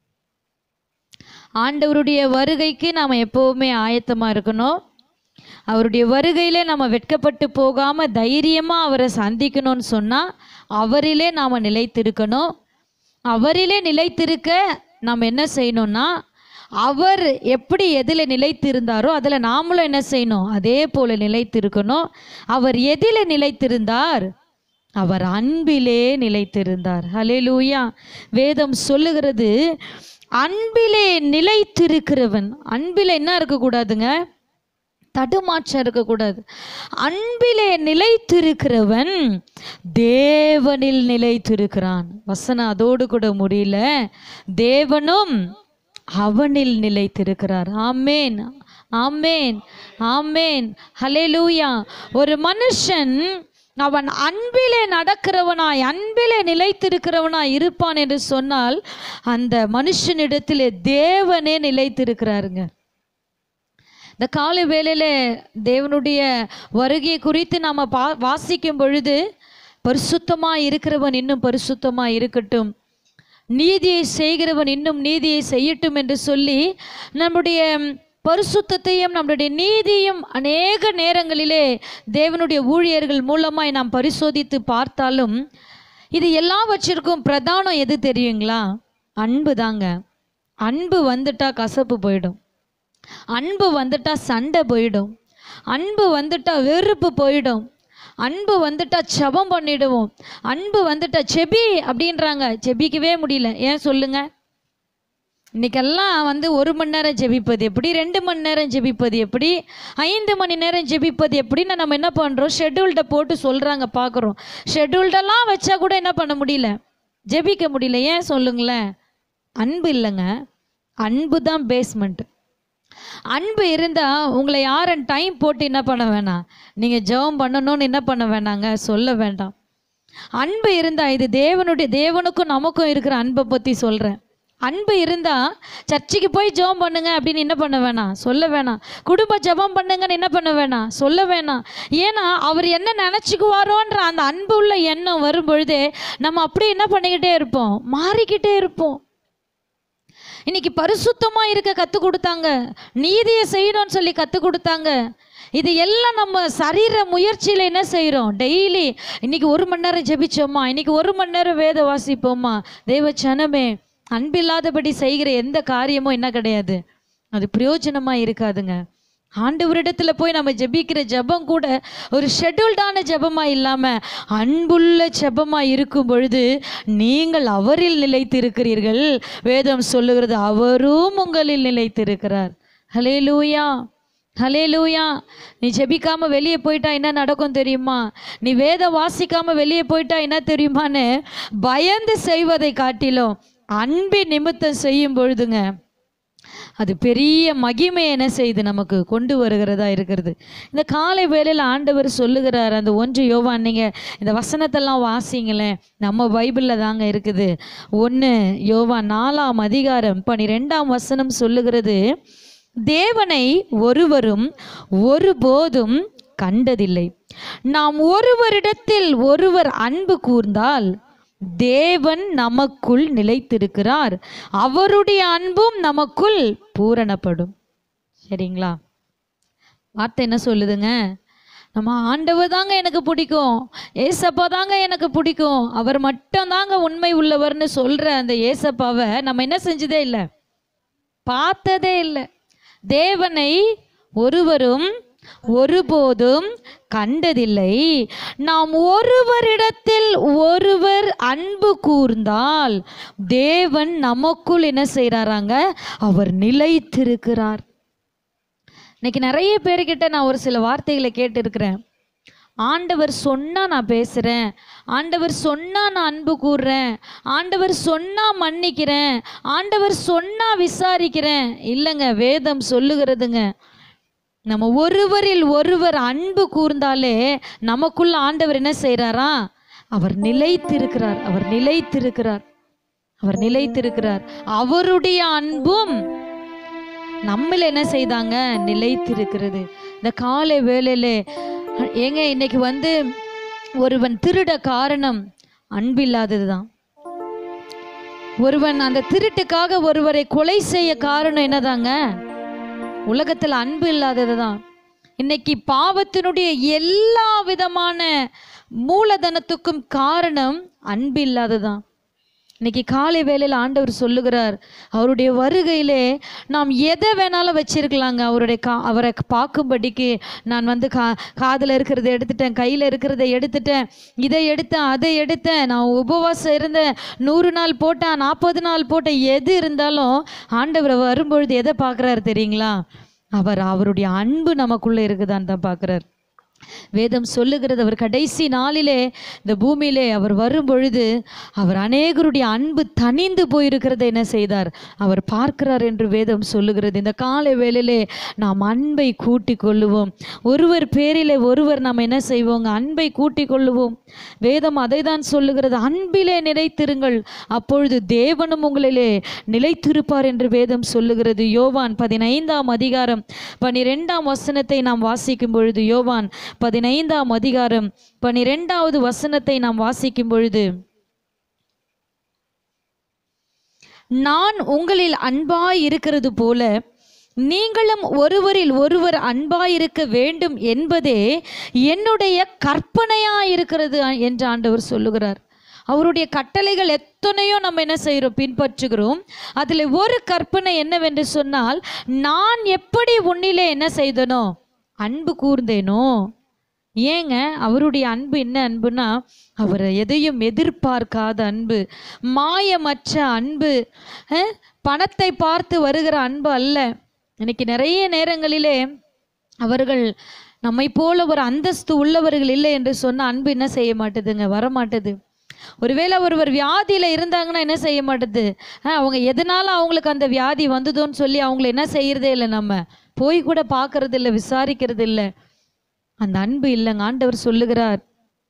ஆண்டவருடைய வருகைக்கு நாம் எப்போவுமே ஆயத்தமாக இருக்கணும் அவருடைய வருகையிலே நம்ம வெட்கப்பட்டு போகாமல் தைரியமாக அவரை சந்திக்கணும்னு சொன்னால் அவரிலே நாம் நிலைத்திருக்கணும் அவரிலே நிலைத்திருக்க நாம் என்ன செய்யணும்னா அவர் எப்படி எதில் நிலைத்திருந்தாரோ அதில் நாமளும் என்ன செய்யணும் அதே போல் நிலைத்திருக்கணும் அவர் எதில் நிலைத்திருந்தார் அவர் அன்பிலே நிலைத்திருந்தார் ஹalleluya வேதம் சொல்லுகிறது அன்பிலே நிலைத்திருக்கிறவன் அன்பிலே என்ன இருக்கக்கூடாதுங்க தடுமாற்றம் இருக்கக்கூடாது அன்பிலே நிலைத்திருக்கிறவன் தேவனில் நிலைத்திருக்கிறான் வசனம் அதோடு கூட முடியல தேவனும் அவனில் நிலைத்திருக்கிறார் ஆமேன் ஆமேன் ஆமேன் ஹalleluya ஒரு மனுஷன் அவன் அன்பிலே நடக்கிறவனாய் அன்பிலே நிலைத்திருக்கிறவனாய் இருப்பான் என்று சொன்னால் அந்த மனுஷனிடத்திலே தேவனே நிலைத்திருக்கிறாருங்க இந்த காலை வேளையில தேவனுடைய வருகை குறித்து நாம் பா வாசிக்கும் பொழுது பரிசுத்தமாக இருக்கிறவன் இன்னும் பரிசுத்தமாக இருக்கட்டும் நீதியை செய்கிறவன் இன்னும் நீதியை செய்யட்டும் என்று சொல்லி நம்முடைய பரிசுத்தத்தையும் நம்முடைய நீதியும் அநேக நேரங்களிலே தேவனுடைய ஊழியர்கள் மூலமாய் நாம் பரிசோதித்து பார்த்தாலும் இது எல்லாவற்றிற்கும் பிரதானம் எது தெரியுங்களா அன்பு தாங்க அன்பு வந்துட்டா கசப்பு போயிடும் அன்பு வந்துட்டா சண்டை போயிடும் அன்பு வந்துட்டா வெறுப்பு போயிடும் அன்பு வந்துட்டா ஜெபம் பண்ணிடுவோம் அன்பு வந்துட்டா செபி அப்படின்றாங்க செபிக்கவே முடியல ஏன் சொல்லுங்க இன்னைக்கெல்லாம் வந்து ஒரு மணி நேரம் ஜெபிப்பது எப்படி ரெண்டு மணி நேரம் ஜெபிப்பது எப்படி ஐந்து மணி நேரம் ஜெபிப்பது எப்படின்னு நம்ம என்ன பண்ணுறோம் ஷெட்யூல்ட போட்டு சொல்கிறாங்க பார்க்குறோம் ஷெட்யூல்டெல்லாம் வச்சா கூட என்ன பண்ண முடியல ஜெபிக்க முடியல ஏன் சொல்லுங்களேன் அன்பு இல்லைங்க அன்பு தான் பேஸ்மெண்ட் அன்பு இருந்தால் உங்களை யாரும் டைம் போட்டு என்ன பண்ண வேணாம் நீங்கள் ஜெபம் பண்ணணும்னு என்ன பண்ண வேணாங்க சொல்ல வேண்டாம் அன்பு இருந்தால் இது தேவனுடைய தேவனுக்கும் நமக்கும் இருக்கிற அன்பை பற்றி சொல்கிறேன் அன்பு இருந்தால் சர்ச்சுக்கு போய் ஜெபம் பண்ணுங்க அப்படின்னு என்ன பண்ண வேணாம் சொல்ல வேணாம் குடும்ப ஜெபம் பண்ணுங்கன்னு என்ன பண்ண வேணாம் சொல்ல வேணாம் ஏன்னா அவர் என்ன நினச்சிக்குவாரோன்ற அந்த அன்பு உள்ள எண்ணம் வரும் பொழுதே நம்ம அப்படியே என்ன பண்ணிக்கிட்டே இருப்போம் மாறிக்கிட்டே இருப்போம் இன்னைக்கு பரிசுத்தமா இருக்க கத்து கொடுத்தாங்க நீதியை செய்யணும்னு சொல்லி கத்து கொடுத்தாங்க இது எல்லாம் நம்ம சரீர முயற்சியில என்ன செய்றோம் டெய்லி இன்னைக்கு ஒரு மணி நேரம் ஜெபிச்சோமா இன்னைக்கு ஒரு மணி நேரம் வேத வாசிப்போமா தேவ சனமே அன்பில்லாதபடி செய்கிற எந்த காரியமும் என்ன கிடையாது அது பிரயோஜனமா இருக்காதுங்க ஆண்டவரிடத்துல போய் நம்ம ஜெபிக்கிற ஜெபம் கூட ஒரு ஷெட்யூல்டான ஜெபமா இல்லாம அன்புள்ள ஜெபமா இருக்கும் பொழுது நீங்கள் அவரில் நிலைத்திருக்கிறீர்கள் வேதம் சொல்லுகிறது அவரும் உங்களில் நிலைத்திருக்கிறார் ஹலே லூயா ஹலே லூயா நீ ஜெபிக்காம வெளியே போயிட்டா என்ன நடக்கும் தெரியுமா நீ வேதம் வாசிக்காம வெளியே போயிட்டா என்ன தெரியுமான்னு பயந்து செய்வதை காட்டிலும் அன்பின் நிமித்தம் செய்யும் பொழுதுங்க அது பெரிய மகிமை என்ன செய்து நமக்கு கொண்டு வருகிறதா இருக்கிறது இந்த காலை வேளையில் ஆண்டவர் சொல்லுகிறார் அந்த ஒன்று யோவான் நீங்கள் இந்த வசனத்தெல்லாம் வாசிங்களேன் நம்ம பைபிளில் தாங்க இருக்குது ஒன்று யோவான் நாலாம் அதிகாரம் பனிரெண்டாம் வசனம் சொல்லுகிறது தேவனை ஒருவரும் ஒருபோதும் கண்டதில்லை நாம் ஒருவரிடத்தில் ஒருவர் அன்பு கூர்ந்தால் தேவன் நமக்குள் நிலைத்திருக்கிறார் அவருடைய அன்பும் நமக்குள் பூரணப்படும் சரிங்களா வார்த்தை என்ன சொல்லுதுங்க நம்ம ஆண்டவர் தாங்க எனக்கு பிடிக்கும் ஏசப்பா தாங்க எனக்கு பிடிக்கும் அவர் மட்டும் தாங்க உண்மை உள்ளவர்னு சொல்ற அந்த ஏசப்பாவை நம்ம என்ன செஞ்சதே இல்லை பார்த்ததே இல்லை தேவனை ஒருவரும் ஒருபோதும் கண்டதில்லை நாம் ஒருவரிடத்தில் ஒருவர் அன்பு கூர்ந்தால் தேவன் நமக்குள் என்ன செய்கிறாராங்க அவர் நிலைத்திருக்கிறார் இன்னைக்கு நிறைய பேர்கிட்ட நான் ஒரு சில வார்த்தைகளை கேட்டிருக்கிறேன் ஆண்டவர் சொன்னா நான் பேசுறேன் ஆண்டவர் சொன்னா நான் அன்பு கூறுறேன் ஆண்டவர் சொன்னா மன்னிக்கிறேன் ஆண்டவர் சொன்னா விசாரிக்கிறேன் இல்லைங்க வேதம் சொல்லுகிறதுங்க நம்ம ஒருவரில் ஒருவர் அன்பு கூர்ந்தாலே நமக்குள்ள ஆண்டவர் என்ன செய்றாரா அவர் நிலைத்திருக்கிறார் அவர் நிலைத்திருக்கிறார் அவர் நிலைத்திருக்கிறார் அவருடைய அன்பும் நம்மள என்ன செய்தாங்க நிலைத்திருக்கிறது இந்த காலை வேளையில ஏங்க இன்னைக்கு வந்து ஒருவன் திருட காரணம் அன்பில்லாதது தான் ஒருவன் அந்த திருட்டுக்காக ஒருவரை கொலை செய்ய காரணம் என்னதாங்க உலகத்தில் அன்பு இல்லாதது தான் இன்னைக்கு பாவத்தினுடைய எல்லா விதமான மூலதனத்துக்கும் காரணம் அன்பு இல்லாததான் இன்னைக்கு காலை வேளையில் ஆண்டவர் சொல்லுகிறார் அவருடைய வருகையிலே நாம் எதை வேணாலும் வச்சிருக்கலாங்க அவருடைய கா அவரை பார்க்கும்படிக்கு நான் வந்து கா காதில் இருக்கிறத எடுத்துட்டேன் கையில் இருக்கிறத எடுத்துட்டேன் இதை எடுத்தேன் அதை எடுத்தேன் நான் உபவாசம் இருந்தேன் நூறு நாள் போட்டேன் நாற்பது நாள் போட்டேன் எது இருந்தாலும் ஆண்டவர் வரும்பொழுது எதை பார்க்குறாரு தெரியுங்களா அவர் அவருடைய அன்பு நமக்குள்ளே இருக்குதான்னு தான் பார்க்குறார் வேதம் சொல்லுகிறது அவர் கடைசி நாளிலே இந்த பூமியிலே அவர் வரும் பொழுது அவர் அநேகருடைய அன்பு தனிந்து போயிருக்கிறதை என்ன செய்தார் அவர் பார்க்கிறார் என்று வேதம் சொல்லுகிறது இந்த காலை வேளையிலே நாம் அன்பை கூட்டி கொள்ளுவோம் ஒருவர் பேரிலே ஒருவர் நாம் என்ன செய்வோங்க அன்பை கூட்டி கொள்ளுவோம் வேதம் அதை தான் சொல்லுகிறது அன்பிலே நிலைத்திருங்கள் அப்பொழுது தேவனும் உங்களிலே நிலைத்திருப்பார் என்று வேதம் சொல்லுகிறது யோவான் பதினைந்தாம் அதிகாரம் பனிரெண்டாம் வசனத்தை நாம் வாசிக்கும் பொழுது யோவான் பதினைந்தாம் அதிகாரம் பனிரெண்டாவது வசனத்தை நாம் வாசிக்கும் பொழுது நான் உங்களில் அன்பாய் இருக்கிறது போல நீங்களும் ஒருவரில் ஒருவர் அன்பாயிருக்க வேண்டும் என்பதே என்னுடைய கற்பனையாய் இருக்கிறது என்று ஆண்டவர் சொல்லுகிறார் அவருடைய கட்டளைகள் எத்தனையோ நம்ம என்ன செய்கிறோம் பின்பற்றுகிறோம் அதில் ஒரு கற்பனை என்னவென்று சொன்னால் நான் எப்படி உன்னிலே என்ன செய்தனோ அன்பு கூர்ந்தேனோ ஏங்க அவருடைய அன்பு என்ன அன்புனா அவர் எதையும் எதிர்பார்க்காத அன்பு மாயமற்ற அன்பு அஹ், பணத்தை பார்த்து வருகிற அன்பு அல்ல இன்னைக்கு நிறைய நேரங்களிலே அவர்கள் நம்மை போல ஒரு அந்தஸ்து உள்ளவர்கள் இல்லை என்று சொன்ன அன்பு என்ன செய்ய மாட்டுதுங்க வர மாட்டுது ஒருவேளை ஒருவர் வியாதியில இருந்தாங்கன்னா என்ன செய்ய மாட்டுது அஹ், அவங்க எதனால அவங்களுக்கு அந்த வியாதி வந்ததோன்னு சொல்லி அவங்கள என்ன செய்யறதே இல்லை நம்ம போய் கூட பார்க்கறது இல்லை விசாரிக்கிறது இல்லை அந்த அன்பு இல்லைங்க ஆண்டவர் சொல்லுகிறார்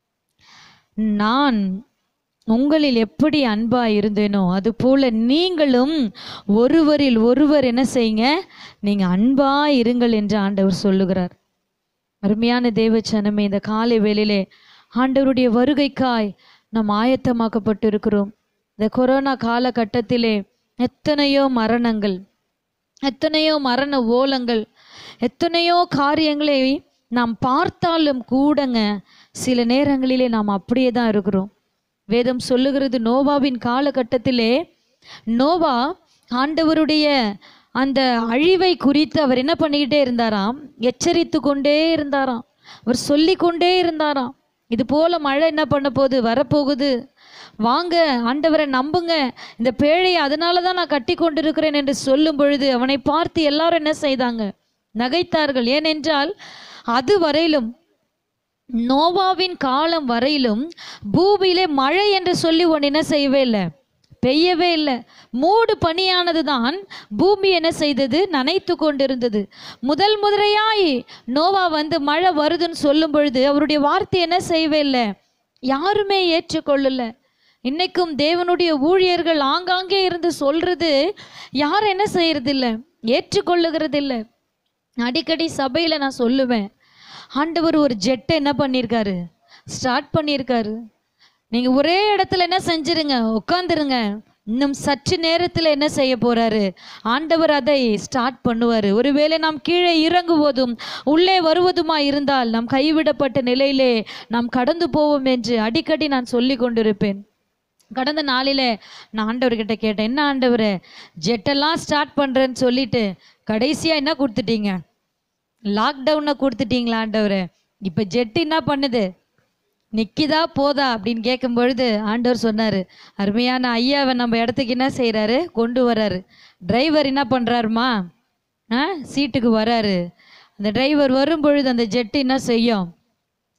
நான் உங்களில் எப்படி அன்பா இருந்தேனோ அது போல நீங்களும் ஒருவரில் ஒருவர் என்ன செய்யுங்க நீங்க அன்பா இருங்கள் என்று ஆண்டவர் சொல்லுகிறார் அருமையான தேவச்சனமே இந்த காலை வேளையிலே ஆண்டவருடைய வருகைக்காய் நாம் ஆயத்தமாக்கப்பட்டிருக்கிறோம் இந்த கொரோனா காலகட்டத்திலே எத்தனையோ மரணங்கள் எத்தனையோ மரண ஓலங்கள் எத்தனையோ காரியங்களை நாம் பார்த்தாலும் கூடங்க சில நேரங்களிலே நாம் அப்படியே தான் இருக்கிறோம் வேதம் சொல்லுகிறது நோவாவின் காலகட்டத்திலே நோவா ஆண்டவருடைய அந்த அழிவை குறித்து அவர் என்ன பண்ணிக்கிட்டே இருந்தாராம் எச்சரித்து கொண்டே இருந்தாராம் அவர் சொல்லி கொண்டே இருந்தாராம் இது போல மழை என்ன பண்ண போகுது வரப்போகுது வாங்க ஆண்டவரை நம்புங்க இந்த பேழையை அதனால தான் நான் கட்டி கொண்டிருக்கிறேன் என்று சொல்லும் பொழுது அவனை பார்த்து எல்லாரும் என்ன செய்தாங்க நகைத்தார்கள் ஏனென்றால் அது வரையிலும் நோவாவின் காலம் வரையிலும் பூமியிலே மழை என்று சொல்லி ஒன்று என்ன செய்யவே இல்லை பெய்யவே இல்லை மூடு பனியானது தான் பூமி என்ன செய்தது நனைத்து கொண்டிருந்தது முதல் முதலையாய் நோவா வந்து மழை வருதுன்னு சொல்லும் பொழுது அவருடைய வார்த்தை என்ன செய்யவே இல்லை யாருமே ஏற்றுக்கொள்ளல இன்னைக்கும் தேவனுடைய ஊழியர்கள் ஆங்காங்கே இருந்து சொல்றது யாரும் என்ன செய்யறது இல்லை ஏற்றுக்கொள்ளுகிறது இல்லை அடிக்கடி சபையில நான் சொல்லுவேன் ஆண்டவர் ஒரு ஜெட்டை என்ன பண்ணியிருக்காரு ஸ்டார்ட் பண்ணியிருக்காரு நீங்க ஒரே இடத்துல என்ன செஞ்சிருங்க உட்காந்துருங்க இன்னும் சற்று நேரத்தில் என்ன செய்ய போறாரு ஆண்டவர் அதை ஸ்டார்ட் பண்ணுவார் ஒருவேளை நாம் கீழே இறங்குவதும் உள்ளே வருவதுமா இருந்தால் நாம் கைவிடப்பட்ட நிலையிலே நாம் கடந்து போவோம் என்று அடிக்கடி நான் சொல்லி கொண்டிருப்பேன் கடந்த நாளிலே நான் ஆண்டவர்கிட்ட கேட்டேன் என்ன ஆண்டவரே ஜெட்டெல்லாம் ஸ்டார்ட் பண்ணுறேன்னு சொல்லிட்டு கடைசியாக என்ன கொடுத்துட்டீங்க லாக்டவுனை கொடுத்துட்டீங்களா ஆண்டவரே இப்போ ஜெட் என்ன பண்ணுது நிக்கிதா போதா அப்படின்னு கேட்கும் பொழுது ஆண்டவர் சொன்னார் அருமையான ஐயாவை நம்ம இடத்துக்கு என்ன செய்கிறாரு கொண்டு வராரு டிரைவர் என்ன பண்ணுறாருமா ஆ சீட்டுக்கு வராரு அந்த டிரைவர் வரும் பொழுது அந்த ஜெட்டு என்ன செய்யும்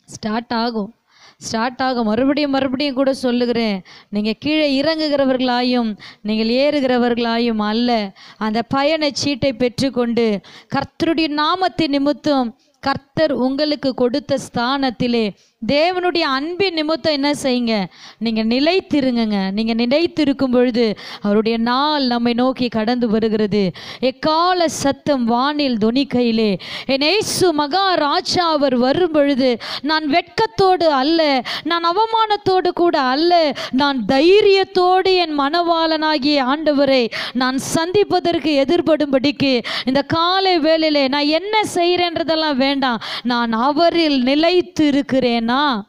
ஸ்டார்ட் ஆகும் ஸ்டார்ட் ஆகும் மறுபடியும் மறுபடியும் கூட சொல்லுகிறேன் நீங்கள் கீழே இறங்குகிறவர்களாயும் நீங்கள் ஏறுகிறவர்களாயும் அல்ல அந்த பயணச் சீட்டை பெற்றுக்கொண்டு கர்த்தருடைய நாமத்தின் நிமித்தம் கர்த்தர் உங்களுக்கு கொடுத்த ஸ்தானத்திலே தேவனுடைய அன்பின் நிமித்தம் என்ன செய்யுங்க நீங்கள் நிலைத்திருங்கங்க நீங்கள் நிலைத்திருக்கும் பொழுது அவருடைய நாள் நம்மை நோக்கி கடந்து வருகிறது எக்கால சத்தம் வானில் துணிக்கையிலே என் இயேசு மகாராஜா அவர் வரும் பொழுது நான் வெட்கத்தோடு அல்ல நான் அவமானத்தோடு கூட அல்ல நான் தைரியத்தோடு என் மனவாளனாகிய ஆண்டவரை நான் சந்திப்பதற்கு எதிர்படும்படிக்கு இந்த காலை வேளையிலே நான் என்ன செய்கிறேன்றதெல்லாம் வேண்டாம் நான் அவரில் நிலைத்து இருக்கிறேனா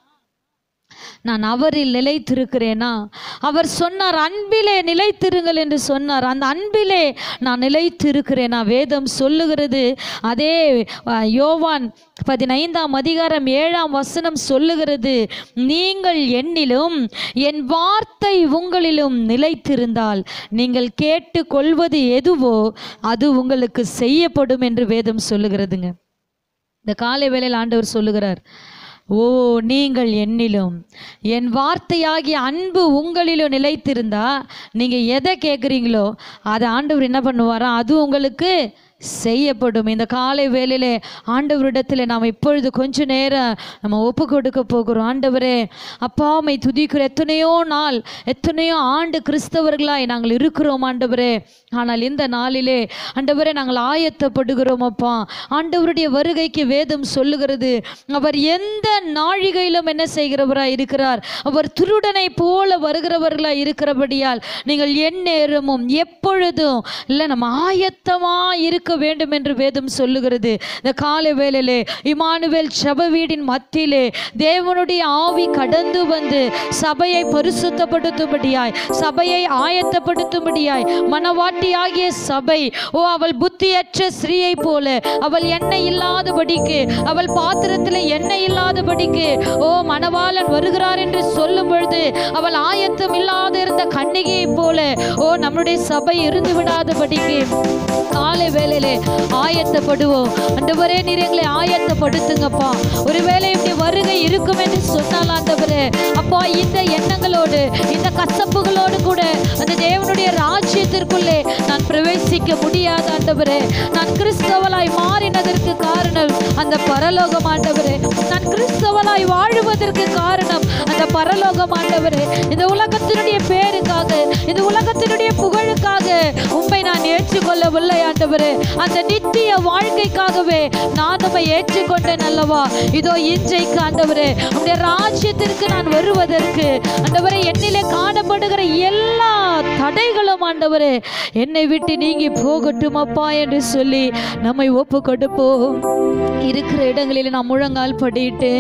நான் அவரில் நிலைத்திருக்கிறேனா அவர் சொன்னார் அன்பிலே நிலைத்திருங்கள் என்று சொன்னார் அந்த அன்பிலே நான் நிலைத்திருக்கிறேனா வேதம் சொல்லுகிறது அதே அஹ், யோவான் பதினைந்தாம் அதிகாரம் ஏழாம் வசனம் சொல்லுகிறது நீங்கள் என்னிலும் என் வார்த்தை உங்களிலும் நிலைத்திருந்தால் நீங்கள் கேட்டு கொள்வது எதுவோ அது உங்களுக்கு செய்யப்படும் என்று வேதம் சொல்லுகிறதுங்க இந்த காலை வேளையில் ஆண்டவர் சொல்லுகிறார் ஓ நீங்கள் என்னிலும் என் வார்த்தையாகிய அன்பு உங்களிலும் நிலைத்திருந்தா நீங்கள் எதை கேட்குறீங்களோ அதை ஆண்டவர் என்ன பண்ணுவாரா அது உங்களுக்கு செய்யப்படும் இந்த காலை வேளையிலே ஆண்டவரிடத்தில் நாம் இப்பொழுது கொஞ்ச நேரம் நம்ம ஒப்பு கொடுக்க போகிறோம் ஆண்டவரே அப்பாமை துதிக்கிற எத்தனையோ நாள் எத்தனையோ ஆண்டு கிறிஸ்தவர்களாய் நாங்கள் இருக்கிறோம் ஆண்டவரே ஆனால் இந்த நாளிலே ஆண்டவரே நாங்கள் ஆயத்தப்படுகிறோம் அப்பா ஆண்டவருடைய வருகைக்கு வேதம் சொல்லுகிறது அவர் எந்த நாழிகையிலும் என்ன செய்கிறவராய் இருக்கிறார் அவர் திருடனை போல வருகிறவர்களாய் இருக்கிறபடியால் நீங்கள் எந்நேரமும் எப்பொழுதும் இல்லை நம்ம ஆயத்தமா இருக்க வேண்டும் என்று வேதம் சொல்லுகிறது இந்த காலை வேளையிலே இமானுவேல் சப வீடின் மத்தியிலே தேவனுடைய ஆவி கடந்து வந்து சபையை பரிசுத்தப்படுத்தும்படியாய் சபையை ஆயத்தப்படுத்தும்படியாய் மனவாட்டியாகிய சபை ஓ அவள் புத்தியற்ற ஸ்ரீயை போல அவள் எண்ணெய் இல்லாதபடிக்கு அவள் பாத்திரத்தில் எண்ணெய் இல்லாதபடிக்கு ஓ மணவாளன் வருகிறார் என்று சொல்லும் பொழுது அவள் ஆயத்தம் இல்லாத இருந்த கண்ணிகையை போல ஓ நம்முடைய சபை இருந்து விடாதபடிக்கு காலை வேளையிலே ஆயத்தப்படுவோம் ஆண்டவரே நீர் எங்களை ஆயத்தப்படுத்துங்கப்பா ஒருவேளை இப்படி வருகை இருக்கும் என்று சொன்னால் ஆண்டவரே அப்பா இந்த எண்ணங்களோடு இந்த கசப்புகளோடு கூட அந்த தேவனுடைய ராஜ்யத்திற்குள்ளே நான் பிரவேசிக்க முடியாத ஆண்டவரே நான் கிறிஸ்தவலாய் மாறினதற்கு காரணம் அந்த பரலோகம் ஆண்டவரே நான் கிறிஸ்தவலாய் வாழுவதற்கு காரணம் அந்த பரலோகம் ஆண்டவரே இந்த உலகத்தினுடைய பேருக்காக இந்த உலகத்தினுடைய புகழுக்காக உண்மை நான் ஏற்றுக்கொள்ளவில்லை ஆண்டவரே அந்த நித்திய வாழ்க்கைக்காகவே நான் உம்மை ஏற்றுக்கொண்டேன் அல்லவா இதோ இன்றைக்கு ஆண்டவரே உம்முடைய ராஜ்யத்திற்கு நான் வருவதற்கு ஆண்டவரே என்னிலே காணப்படுகிற எல்லா தடைகளும் ஆண்டவரே என்னை விட்டு நீங்கி போகட்டும் அப்பா என்று சொல்லி நம்மை ஒப்பு கொடுப்போம் இருக்கிற இடங்களில் நாம் முழங்கால் படிட்டு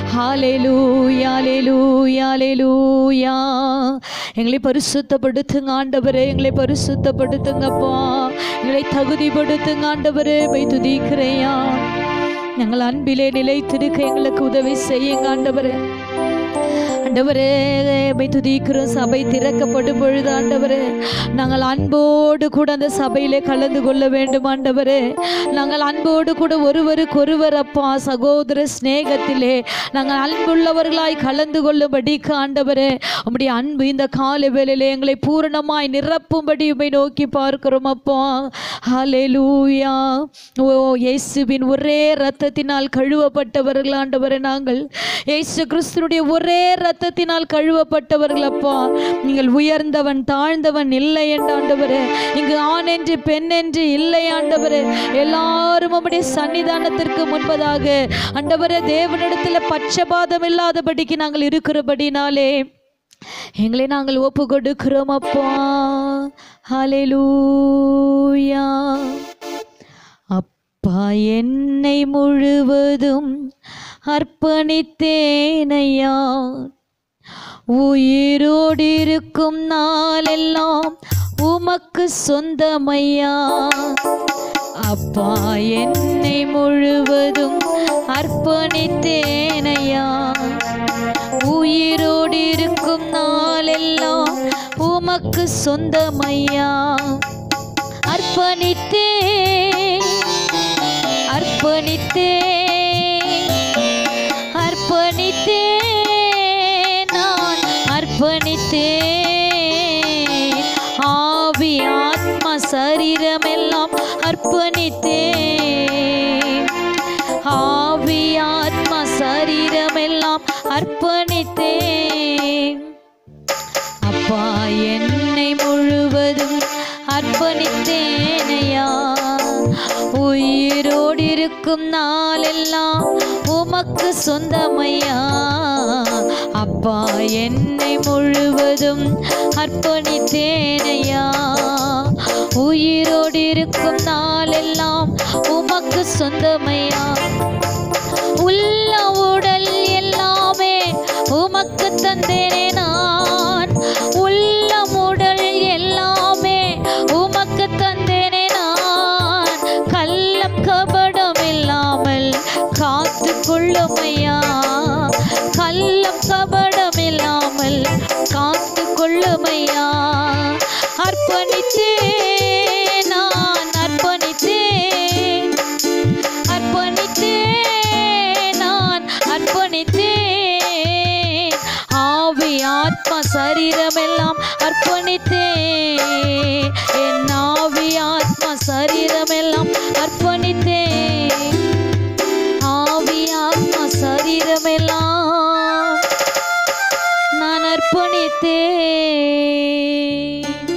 ஹாலேலூயா லேலூயா லேலூயா எங்களை பரிசுத்தப்படுத்துங்க ஆண்டவரே எங்களை பரிசுத்தப்படுத்துங்கப்பா எங்களை தகுதிப்படுத்துங்க ஆண்டவரே போய் துதிக்கிறையா ഞങ്ങൾ അൻപിലെ നിലയിത്തിരുക്ക എங்களுக்கு ഉദവി ചെയ്യുங்க ஆண்டவரே ஆண்டவரே மை துதிக்கிறோம் சபை திறக்கப்படும் பொழுது ஆண்டவரே நாங்கள் அன்போடு கூட அந்த சபையிலே கலந்து கொள்ள வேண்டும் ஆண்டவரே நாங்கள் அன்போடு கூட ஒருவருக்கு ஒருவர் அப்பா சகோதர சிநேகத்திலே நாங்கள் அன்புள்ளவர்களாய் கலந்து கொள்ளும்படிக்கு ஆண்டவரே உம்முடைய அன்பு இந்த காலை வேளையிலே எங்களை பூரணமாய் நிரப்பும்படி உம்மை நோக்கி பார்க்கிறோம் அப்பா ஹalleluya ஓ இயேசுவின் ஒரே இரத்தத்தினால் கழுவப்பட்டவர்கள் ஆண்டவரே நாங்கள் இயேசு கிறிஸ்துனுடைய ஒரே இரத்தத்தினால் கழுவப்பட்டவர்கள் அப்பா நீங்கள் உயர்ந்தவன் தாழ்ந்தவன் இல்லை என்று ஆண்டவரே இங்கு ஆண் என்று பெண் என்று இல்லை ஆண்டவரே எல்லாரும் உம்முடைய சன்னிதானத்திற்கு முன்பதாக ஆண்டவரே தேவனிடத்தில் பட்சபாதம் இல்லாதபடிக்கு நாங்கள் இருக்கிறபடினாலே எங்களை நாங்கள் ஒப்பு கொடுக்கிறோம் அப்பா ஹalleluya அப்பா என்னை முழுவதும் அர்ப்பணித்தேனையா உயிரோடு இருக்கும் நாளெல்லாம் உமக்கு சொந்தமையா அப்பா என்னை முழுவதும் அர்ப்பணித்தேனையா உயிரோடு இருக்கும் நாளெல்லாம் உமக்கு சொந்தமையா அர்ப்பணித்தே அர்ப்பணித்தே அர்ப்பணித்தேன் நான் அர்ப்பணித்தேன் ஆவி ஆத்மா சரீரமெல்லாம் அர்ப்பணித்தேன் ஆவி ஆத்மா சரீரமெல்லாம் அர்ப்பணித்தேன் அப்பா என்னை முழுவதும் அர்ப்பணித்தேனையா உயிரோடு இருக்கும் நாளெல்லாம் உமக்கு சொந்தமையா அப்பா என்னை முழுவதும் அர்ப்பணித்தேனையா உயிரோடு இருக்கும் நாளெல்லாம் உமக்கு சொந்தமையா உள்ள உடல் எல்லாமே உமக்கு தந்தேனே நான் உள்ள உடல் எல்லாமே உமக்கு தந்தேனே நான் கள்ளம் கபடம் இல்லாமல் காத்து கொள்ளுமையா கள்ளம் கபடம் இல்லாமல் காத்து கொள்ளுமையா அர்ப்பணித்தேன் நான் அர்ப்பணித்தேன் அர்ப்பணித்தேன் நான் அர்ப்பணித்தேன் ஆவி ஆத்மா சரீரமெல்லாம் அர்ப்பணித்தேன் என் ஆவி ஆத்மா சரீரமெல்லாம் அர்ப்பணித்தேன் ஆவி ஆத்மா சரீரமெல்லாம் நான் அர்ப்பணித்தேன்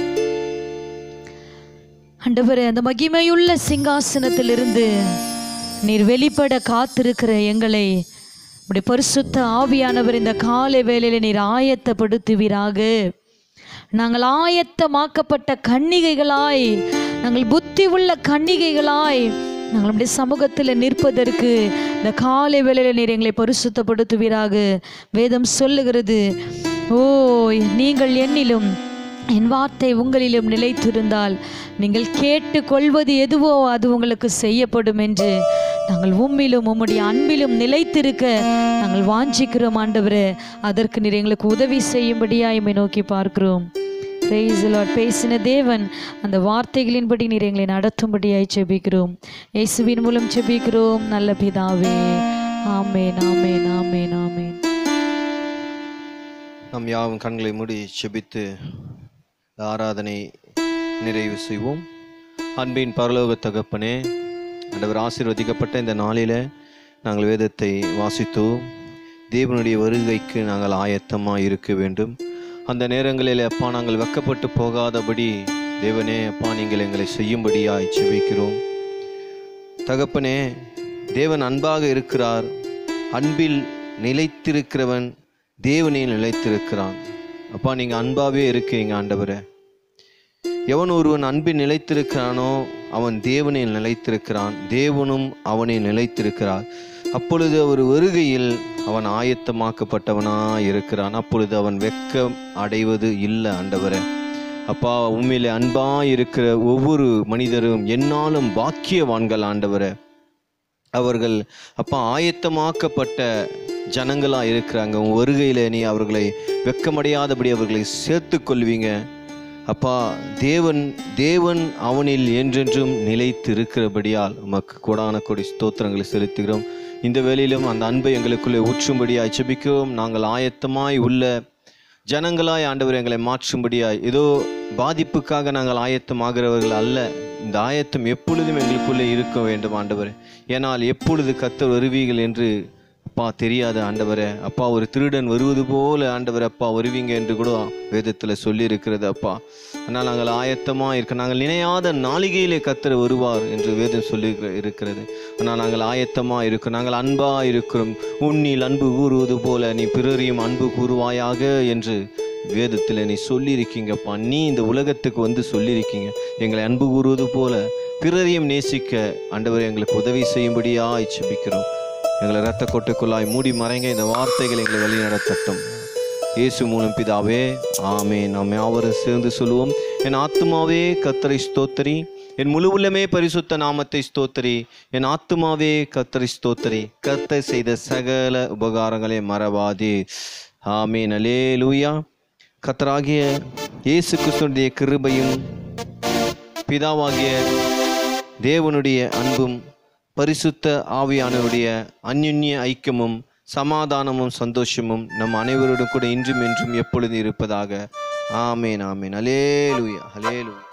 ஆண்டவரே அந்த மகிமையுள்ள சிங்காசனத்திலிருந்து நீர் வெளிப்பட காத்திருக்கிற எங்களை உடைய பரிசுத்த ஆவியானவர் இந்த காலை வேளையில நீர் ஆயத்தப்படுத்துவீராக நாங்கள் ஆயத்தமாக்கப்பட்ட கன்னிகைகளாய் நாங்கள் புத்தி உள்ள கன்னிகைகளாய் நாங்கள் நம்முடைய சமூகத்தில் நிற்பதற்கு இந்த காலை வேளையில நீர் எங்களை பரிசுத்தப்படுத்துவீராக வேதம் சொல்லுகிறது ஓ நீங்கள் என்னிலும் என் வார்த்தை உங்களிலும் நிலைத்திருந்தால் நீங்கள் கேட்டு கொள்வது எதுவோ அது உங்களுக்கு செய்யப்படும் என்று நாங்கள் உம்மிலும் உம்முடைய அன்பிலும் நிலைத்திருக்க நாங்கள் வாஞ்சிக்கிறோம் ஆண்டவரே அதற்கு நீர் எங்களுக்கு உதவி செய்யும்படியா எம்மை நோக்கி பார்க்கிறோம் Praise the Lord. பேசின தேவன் அந்த வார்த்தைகளின்படி நீர் எங்களை நடத்தும்படியாய் செபிக்கிறோம் இயேசுவின் மூலம் செபிக்கிறோம் நல்ல பிதாவே ஆமேன் ஆமேன் ஆமேன் ஆமேன் நாம் யாவும் கண்களை மூடி செபித்து இந்த ஆராதனை நிறைவு செய்வோம் அன்பின் பரலோக தகப்பனே ஆண்டவர் ஆசீர்வதிக்கப்பட்ட இந்த நாளில் நாங்கள் வேதத்தை வாசித்தோம் தேவனுடைய வருகைக்கு நாங்கள் ஆயத்தமாக இருக்க வேண்டும் அந்த நேரங்களில் அப்பா நாங்கள் வெக்கப்பட்டு போகாதபடி தேவனே அப்பா நீங்கள் எங்களை செய்யும்படியாய் செபிக்கிறோம் தகப்பனே தேவன் அன்பாக இருக்கிறார் அன்பில் நிலைத்திருக்கிறவன் தேவனில் நிலைத்திருக்கிறான் அப்பா நீங்கள் அன்பாகவே இருக்கீங்க ஆண்டவரே எவன் ஒருவன் அன்பில் நிலைத்திருக்கிறானோ அவன் தேவனில் நிலைத்திருக்கிறான் தேவனும் அவனில் நிலைத்திருக்கிறார் அப்பொழுது அவர் வருகையில் அவன் ஆயத்தமாக்கப்பட்டவனாய் இருக்கிறான் அப்பொழுது அவன் வெட்கம் அடைவது இல்லை ஆண்டவரே அப்பா உண்மையிலே அன்பாய் இருக்கிற ஒவ்வொரு மனிதரும் என்னாலும் பாக்கியவான்கள் ஆண்டவரே அவர்கள் அப்பா ஆயத்தமாக்கப்பட்ட ஜனங்களா இருக்கிறாங்க உன் வருகையில நீ அவர்களை வெக்கமடையாதபடி அவர்களை சேர்த்து கொள்வீங்க அப்பா தேவன் தேவன் அவனில் என்றென்றும் நிலைத்து இருக்கிறபடியால் உமக்கு கொடான கொடி ஸ்தோத்திரங்களை செலுத்துகிறோம் இந்த வேளையிலும் அந்த அன்பை எங்களுக்குள்ளே ஊற்றும்படியாய் செபிக்கிறோம் நாங்கள் ஆயத்தமாய் உள்ள ஜனங்களாய் ஆண்டவர் எங்களை மாற்றும்படியாய் ஏதோ பாதிப்புக்காக நாங்கள் ஆயத்தமாகிறவர்கள் அல்ல இந்த ஆயத்தம் எப்பொழுதும் எங்களுக்குள்ளே இருக்க வேண்டும் ஆண்டவர் ஏனால் எப்பொழுது கத்தர் வருவீர்கள் என்று அப்பா தெரியாத ஆண்டவரே அப்பா ஒரு திருடன் வருவது போல ஆண்டவர் அப்பா வருவீங்க என்று கூட வேதத்தில் சொல்லி இருக்கிறது அப்பா ஆனால் நாங்கள் ஆயத்தமாக இருக்க நாங்கள் நினையாத நாளிகையிலே கத்தர் வருவார் என்று வேதம் சொல்லி இருக்கிறது ஆனால் நாங்கள் ஆயத்தமாக இருக்கோம் நாங்கள் அன்பாக இருக்கிறோம் உன்னில் அன்பு கூறுவது போல நீ பிறரையும் அன்பு கூறுவாயாக என்று வேதத்தில் நீ சொல்லியிருக்கீங்கப்பா நீ இந்த உலகத்துக்கு வந்து சொல்லியிருக்கீங்க எங்களை அன்பு கூறுவது போல பிறரையும் நேசிக்க ஆண்டவர் எங்களுக்கு உதவி செய்யும்படியாய் செபிக்கிறோம் எங்களை இரத்த கொட்டுக்குள்ளாய் மூடி மறைங்க இந்த வார்த்தைகள் எங்களை வழி நடத்தட்டும் இயேசு மூலம் பிதாவே ஆமே நாம் யாவரும் சேர்ந்து சொல்லுவோம் என் ஆத்துமாவே கத்தரை ஸ்தோத்தரி என் முழு உள்ளமே பரிசுத்த நாமத்தை ஸ்தோத்தரி என் ஆத்துமாவே கத்தரை ஸ்தோத்தரி கர்த்தர் செய்த சகல உபகாரங்களை மறவாதே ஆமேன் அலே லூயா கத்தராகிய இயேசு கிறிஸ்துடைய கிருபையும் பிதாவாகிய தேவனுடைய அன்பும் பரிசுத்த ஆவியானவருடைய அந்யுன்ய ஐக்கியமும் சமாதானமும் சந்தோஷமும் நம் அனைவரோடும் கூட இன்றும் என்றும் எப்பொழுதும் இருப்பதாக ஆமேன் ஆமேன் அலேலுயா அலேலுயா